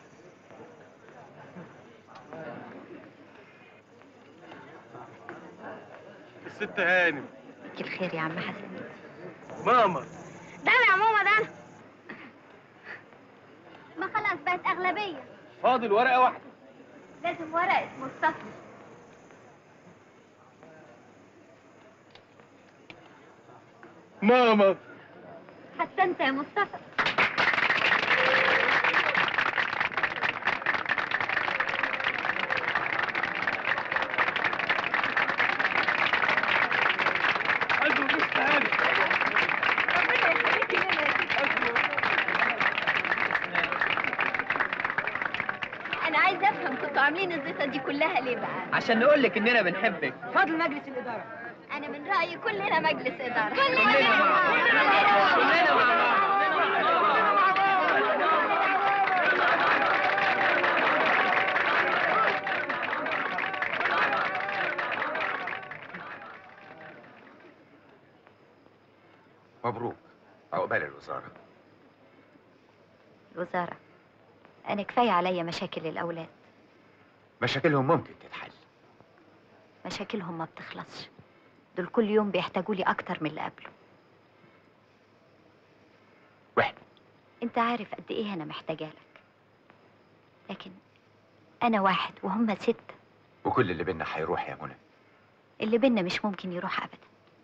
الست هانم فيكي الخير يا عم حسن ماما ده انا يا ماما ده انا ما خلاص بقت اغلبيه فاضل ورقة واحدة لازم ورقه مصطفى ماما حتى انت يا مصطفى ألف وست هانم انا عايزه افهم كنتوا عاملين الزيطه دي كلها ليه بقى عشان نقول لك اننا بنحبك فضل مجلس الاداره انا من رايي كلنا مجلس اداره كلنا مع بعض. كلنا مع بعض. مبروك عقبال الوزارة الوزارة أنا كفاية عليا مشاكل الأولاد مشاكلهم ممكن تتحل مشاكلهم ما بتخلصش دول كل يوم بيحتاجوا لي أكتر من اللي قبله واحد أنت عارف قد إيه أنا محتاجة لك لكن أنا واحد وهم ستة وكل اللي بينا هيروح يا منى اللي بينا مش ممكن يروح أبدا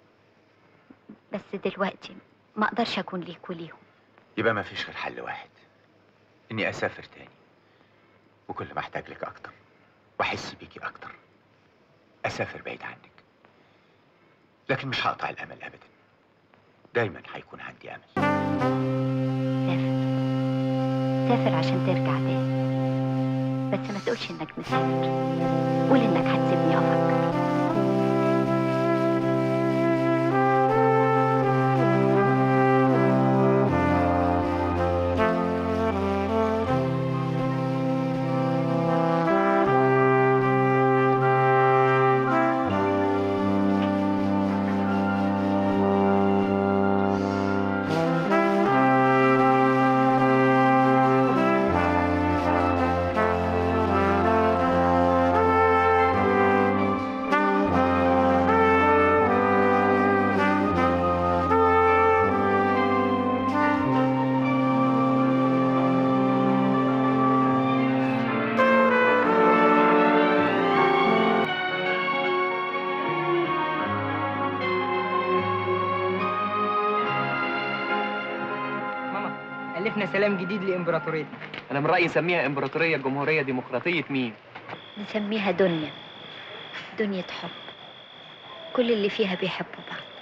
بس دلوقتي ما أقدرش أكون ليك وليهم يبقى ما فيش غير حل واحد اني اسافر تاني وكل ما احتاج لك اكتر واحس بيكي اكتر اسافر بعيد عنك لكن مش هقطع الامل ابدا دايما هيكون عندي امل سافر عشان ترجع تاني بس ما تقولش إنك مسافر قول إنك هتسيبني أفكر ماما ألفنا سلام جديد لإمبراطوريتنا انا من رايي نسميها امبراطوريه جمهوريه ديمقراطيه مين نسميها دنيا دنيا حب كل اللي فيها بيحبوا بعض